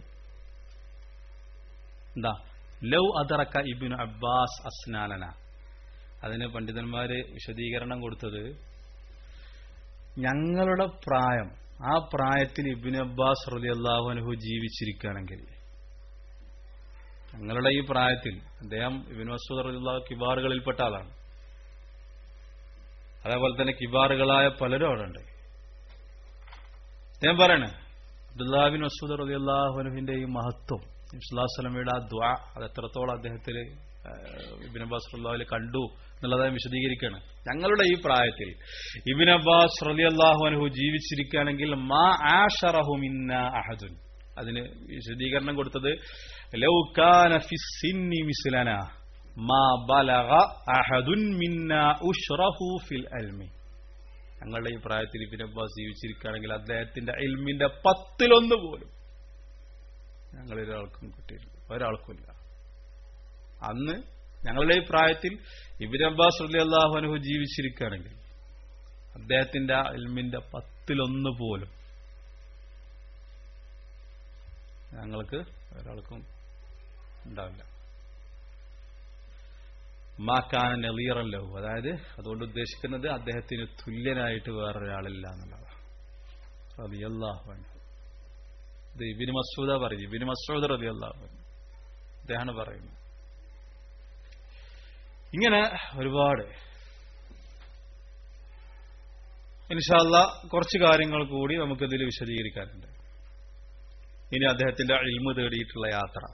എന്താ ലൗ അദറക ഇബ്നു അബ്ബാസ് അസ്നാനന അതിന് പണ്ഡിതന്മാര് വിശദീകരണം കൊടുത്തത് ഞങ്ങളുടെ പ്രായം ആ പ്രായത്തിൽ ഇബിൻ അബ്ബാസ് റളിയല്ലാഹു അൻഹു ജീവിച്ചിരിക്കുകയാണെങ്കിൽ ഞങ്ങളുടെ ഈ പ്രായത്തിൽ അദ്ദേഹം ഇബിൻ മസൂദ് റളിയല്ലാഹു കിബാറുകളിൽപ്പെട്ട ആളാണ് അതേപോലെ തന്നെ കിബാറുകളായ പലരും അവിടെ ഉണ്ട് ഞാൻ പറയണേ അബ്ദുല്ലാബിൻ മസൂദ് റളിയല്ലാഹുവിന്റെ ഈ മഹത്വം ഇസ്ലാസ്ലമയുടെ ആ ദ്വാ അത് എത്രത്തോളം അദ്ദേഹത്തിൽ ഇബിൻ അബ്ബാസ് റല്ലാഹുൽ കണ്ടു എന്നുള്ളത് വിശദീകരിക്കുകയാണ് ഞങ്ങളുടെ ഈ പ്രായത്തിൽ ഇബിൻ അബ്ബാസ് റളിയല്ലാഹു അൻഹു ജീവിച്ചിരിക്കുകയാണെങ്കിൽ മാ ആഷറഹു മിന്ന അഹദുൻ അതിന് വിശദീകരണം കൊടുത്തത് ലൗ കാന ഫിസ്സിന്നി മിസ്ലന മാ ബലഗ അഹദുൻ മിന്ന ഉഷ്റഹു ഫിൽ അൽമി ഞങ്ങളുടെ ഈ പ്രായത്തിൽ ഇബിൻ അബ്ബാസ് ജീവിച്ചിരിക്കുകയാണെങ്കിൽ അദ്ദേഹത്തിന്റെ ഇൽമിന്റെ പത്തിലൊന്ന് പോലും ഞങ്ങളൊരാൾക്കും കിട്ടിയില്ല ഒരാൾക്കുമില്ല അന്ന് ഞങ്ങളുടെ ഈ പ്രായത്തിൽ ഇബിൻ അബ്ബാസ് അലി അള്ളാഹു അനുഹു ജീവിച്ചിരിക്കുകയാണെങ്കിൽ അദ്ദേഹത്തിന്റെ ആ ഇൽമിന്റെ പത്തിലൊന്ന് പോലും ഞങ്ങൾക്ക് ഒരാൾക്കും ഉണ്ടാവില്ല മാക്കാൻ നെളിയറല്ലോ അതായത് അതുകൊണ്ട് ഉദ്ദേശിക്കുന്നത് അദ്ദേഹത്തിന് തുല്യനായിട്ട് വേറൊരാളില്ല എന്നുള്ളതാണ് റളിയല്ലാഹു അൻഹു ഇത് ഇബിന് മസൂദ പറയും ഇബിന് മസൂദ് റളിയല്ലാഹു അൻഹു അദ്ദേഹമാണ് പറയുന്നത് ഇങ്ങനെ ഒരുപാട് ഇൻഷാല്ല കുറച്ച് കാര്യങ്ങൾ കൂടി നമുക്കിതിൽ വിശദീകരിക്കാനുണ്ട് ഇനി അദ്ദേഹത്തിന്റെ ഇൽമു തേടിയിട്ടുള്ള യാത്ര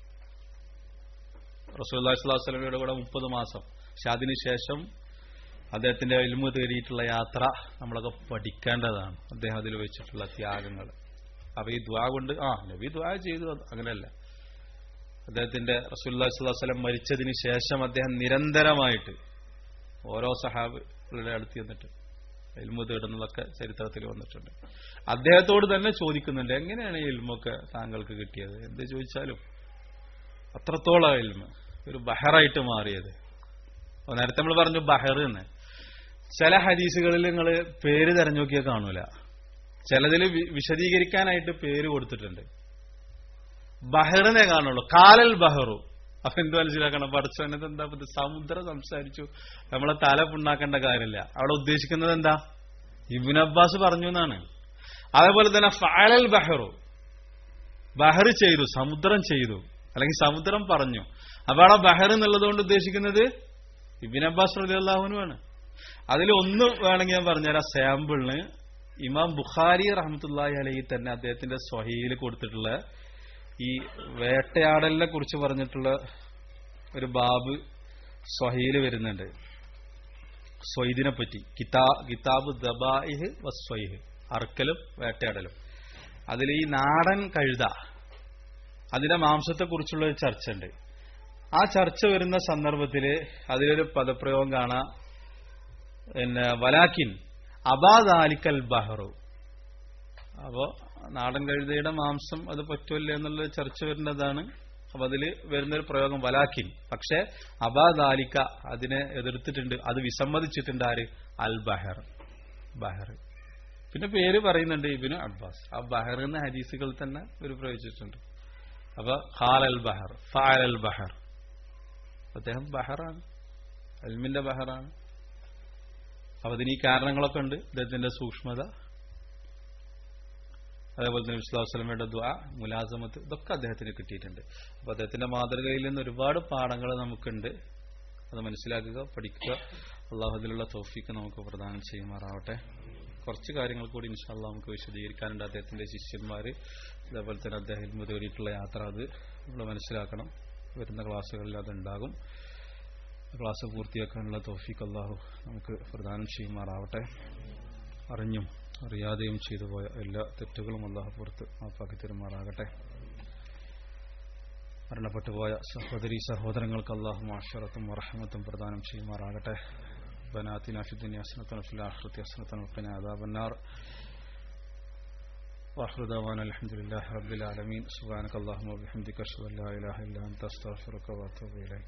റസൂല്ലാ സ്വലാസ്ലമയുടെ കൂടെ മുപ്പത് മാസം പക്ഷെ അതിനുശേഷം അദ്ദേഹത്തിന്റെ ഇൽമു തേടിയിട്ടുള്ള യാത്ര നമ്മളൊക്കെ പഠിക്കേണ്ടതാണ് അദ്ദേഹം അതിൽ വെച്ചിട്ടുള്ള ത്യാഗങ്ങൾ അപ്പൊ ഈ ദ്വാ കൊണ്ട് ആ നബി ദ്വാ ചെയ്തു അങ്ങനെയല്ല അദ്ദേഹത്തിന്റെ റസൂല്ലാ സ്വലാസ്ലം മരിച്ചതിന് ശേഷം അദ്ദേഹം നിരന്തരമായിട്ട് ഓരോ സഹാബികളുടെ അടുത്ത് ചെന്നിട്ട് ഇൽമു തേടുന്നതൊക്കെ ചരിത്രത്തിൽ വന്നിട്ടുണ്ട് അദ്ദേഹത്തോട് തന്നെ ചോദിക്കുന്നുണ്ട് എങ്ങനെയാണ് ഈ ഇൽമൊക്കെ താങ്കൾക്ക് കിട്ടിയത് എന്ത് ചോദിച്ചാലും അത്രത്തോളം ഇൽമ ഒരു ബഹറായിട്ട് മാറിയത് അപ്പൊ നേരത്തെ നമ്മൾ പറഞ്ഞു ബഹർ എന്ന് ചില ഹദീസുകളിൽ നിങ്ങൾ പേര് തെരഞ്ഞു നോക്കിയാൽ കാണൂല ചിലതിൽ വിശദീകരിക്കാനായിട്ട് പേര് കൊടുത്തിട്ടുണ്ട് ബഹറിനെ കാണുള്ളൂ കാലൽ ബഹറു അപ്പൊ എന്ത് മനസ്സിലാക്കണം പഠിച്ചവനത് എന്താ ഇത് സമുദ്രം സംസാരിച്ചു നമ്മളെ തല പുണ്ണാക്കേണ്ട കാര്യമില്ല അവിടെ ഉദ്ദേശിക്കുന്നത് എന്താ ഇബിൻ അബ്ബാസ് പറഞ്ഞു എന്നാണ് അതേപോലെ തന്നെ ഫാലൽ ബഹറു ബഹർ ചെയ്തു സമുദ്രം ചെയ്തു അല്ലെങ്കിൽ സമുദ്രം പറഞ്ഞു അപ്പൊ അവിടെ ബഹർ എന്നുള്ളത് കൊണ്ട് ഉദ്ദേശിക്കുന്നത് ഇബിൻ അബ്ബാസ് റലി അള്ളാഹുനുമാണ് അതിൽ ഒന്ന് വേണമെങ്കിൽ ഞാൻ പറഞ്ഞുതരാം സാമ്പിളിന് ഇമാം ബുഖാരി റഹമത്തുല്ലാഹി അലഹി തന്നെ അദ്ദേഹത്തിന്റെ സ്വഹയിൽ കൊടുത്തിട്ടുള്ള ഈ വേട്ടയാടലിനെ കുറിച്ച് പറഞ്ഞിട്ടുള്ള ഒരു ബാബ് സ്വഹയിൽ വരുന്നുണ്ട് സ്വൈദിനെ പറ്റി കിതാ കിതാബ് ദബായിഹ് വസ്വൈഹ് അറക്കലും വേട്ടയാടലും അതിൽ ഈ നാടൻ കഴുത അതിന്റെ മാംസത്തെക്കുറിച്ചുള്ള ഒരു ചർച്ച ഉണ്ട് ആ ചർച്ച വരുന്ന സന്ദർഭത്തിൽ അതിലൊരു പദപ്രയോഗം കാണാം പിന്നെ വലാക്കിൻ അബാദാലിക്കൽ ബഹറു അപ്പോ നാടൻ കഴുതയുടെ മാംസം അത് പറ്റുമല്ല എന്നുള്ള ചർച്ച വരുന്നതാണ് അപ്പൊ അതിൽ വരുന്നൊരു പ്രയോഗം വലാക്കിൻ പക്ഷെ അബാദാലിക്ക അതിനെ എതിർത്തിട്ടുണ്ട് അത് വിസമ്മതിച്ചിട്ടുണ്ട് ആര് അൽ ബഹർ ബഹർ പിന്നെ പേര് പറയുന്നുണ്ട് ഇബിന് അബ്ബാസ് ആ ബഹർ എന്ന ഹദീസുകൾ തന്നെ ഒരു പ്രയോഗിച്ചിട്ടുണ്ട് അപ്പൊ ഖാൽ അൽ ബഹർ ഫാൽ അൽ ബഹർ അദ്ദേഹം ബഹറാണ് അൽമിന്റെ ബഹറാണ് അപ്പൊ അതിന് ഈ കാരണങ്ങളൊക്കെ ഉണ്ട് അദ്ദേഹത്തിന്റെ സൂക്ഷ്മത അതേപോലെ തന്നെ വിശ്വാസലമയുടെ ദ്വാ മുലാസമത്ത് ഇതൊക്കെ അദ്ദേഹത്തിന് കിട്ടിയിട്ടുണ്ട് അപ്പൊ അദ്ദേഹത്തിന്റെ മാതൃകയിൽ നിന്ന് ഒരുപാട് പാഠങ്ങൾ നമുക്കുണ്ട് അത് മനസ്സിലാക്കുക പഠിക്കുക അള്ളാഹുദിലുള്ള തോഫിക്ക് നമുക്ക് പ്രദാനം ചെയ്യുമാറാവട്ടെ കുറച്ച് കാര്യങ്ങൾ കൂടി ഇൻഷാല്ല നമുക്ക് വിശദീകരിക്കാനുണ്ട് അദ്ദേഹത്തിന്റെ ശിഷ്യന്മാര് അതേപോലെ തന്നെ അദ്ദേഹം തേടിയിട്ടുള്ള യാത്ര അത് നമ്മൾ മനസ്സിലാക്കണം വരുന്ന ക്ലാസ്സുകളിൽ അതുണ്ടാകും ക്ലാസ് പൂർത്തിയാക്കാനുള്ള തോഫിക്ക് അള്ളാഹു നമുക്ക് പ്രദാനം ചെയ്യുമാറാവട്ടെ അറിഞ്ഞും അറിയാതെയും ചെയ്തു പോയ എല്ലാ തെറ്റുകളും അള്ളാഹു പുറത്ത് മാപ്പാക്കി തരുമാറാകട്ടെ മരണപ്പെട്ടു പോയ സഹോദരി സഹോദരങ്ങൾക്ക് അള്ളാഹു മാഷറത്തും വറഹമത്തും പ്രദാനം ചെയ്യുമാറാകട്ടെ بناتنا في الدنيا حسنة وفي الآخرة حسنة وقنا عذاب النار وآخر دعوانا الحمد لله رب العالمين سبحانك اللهم وبحمدك أشهد أن لا إله إلا أنت أستغفرك وأتوب إليك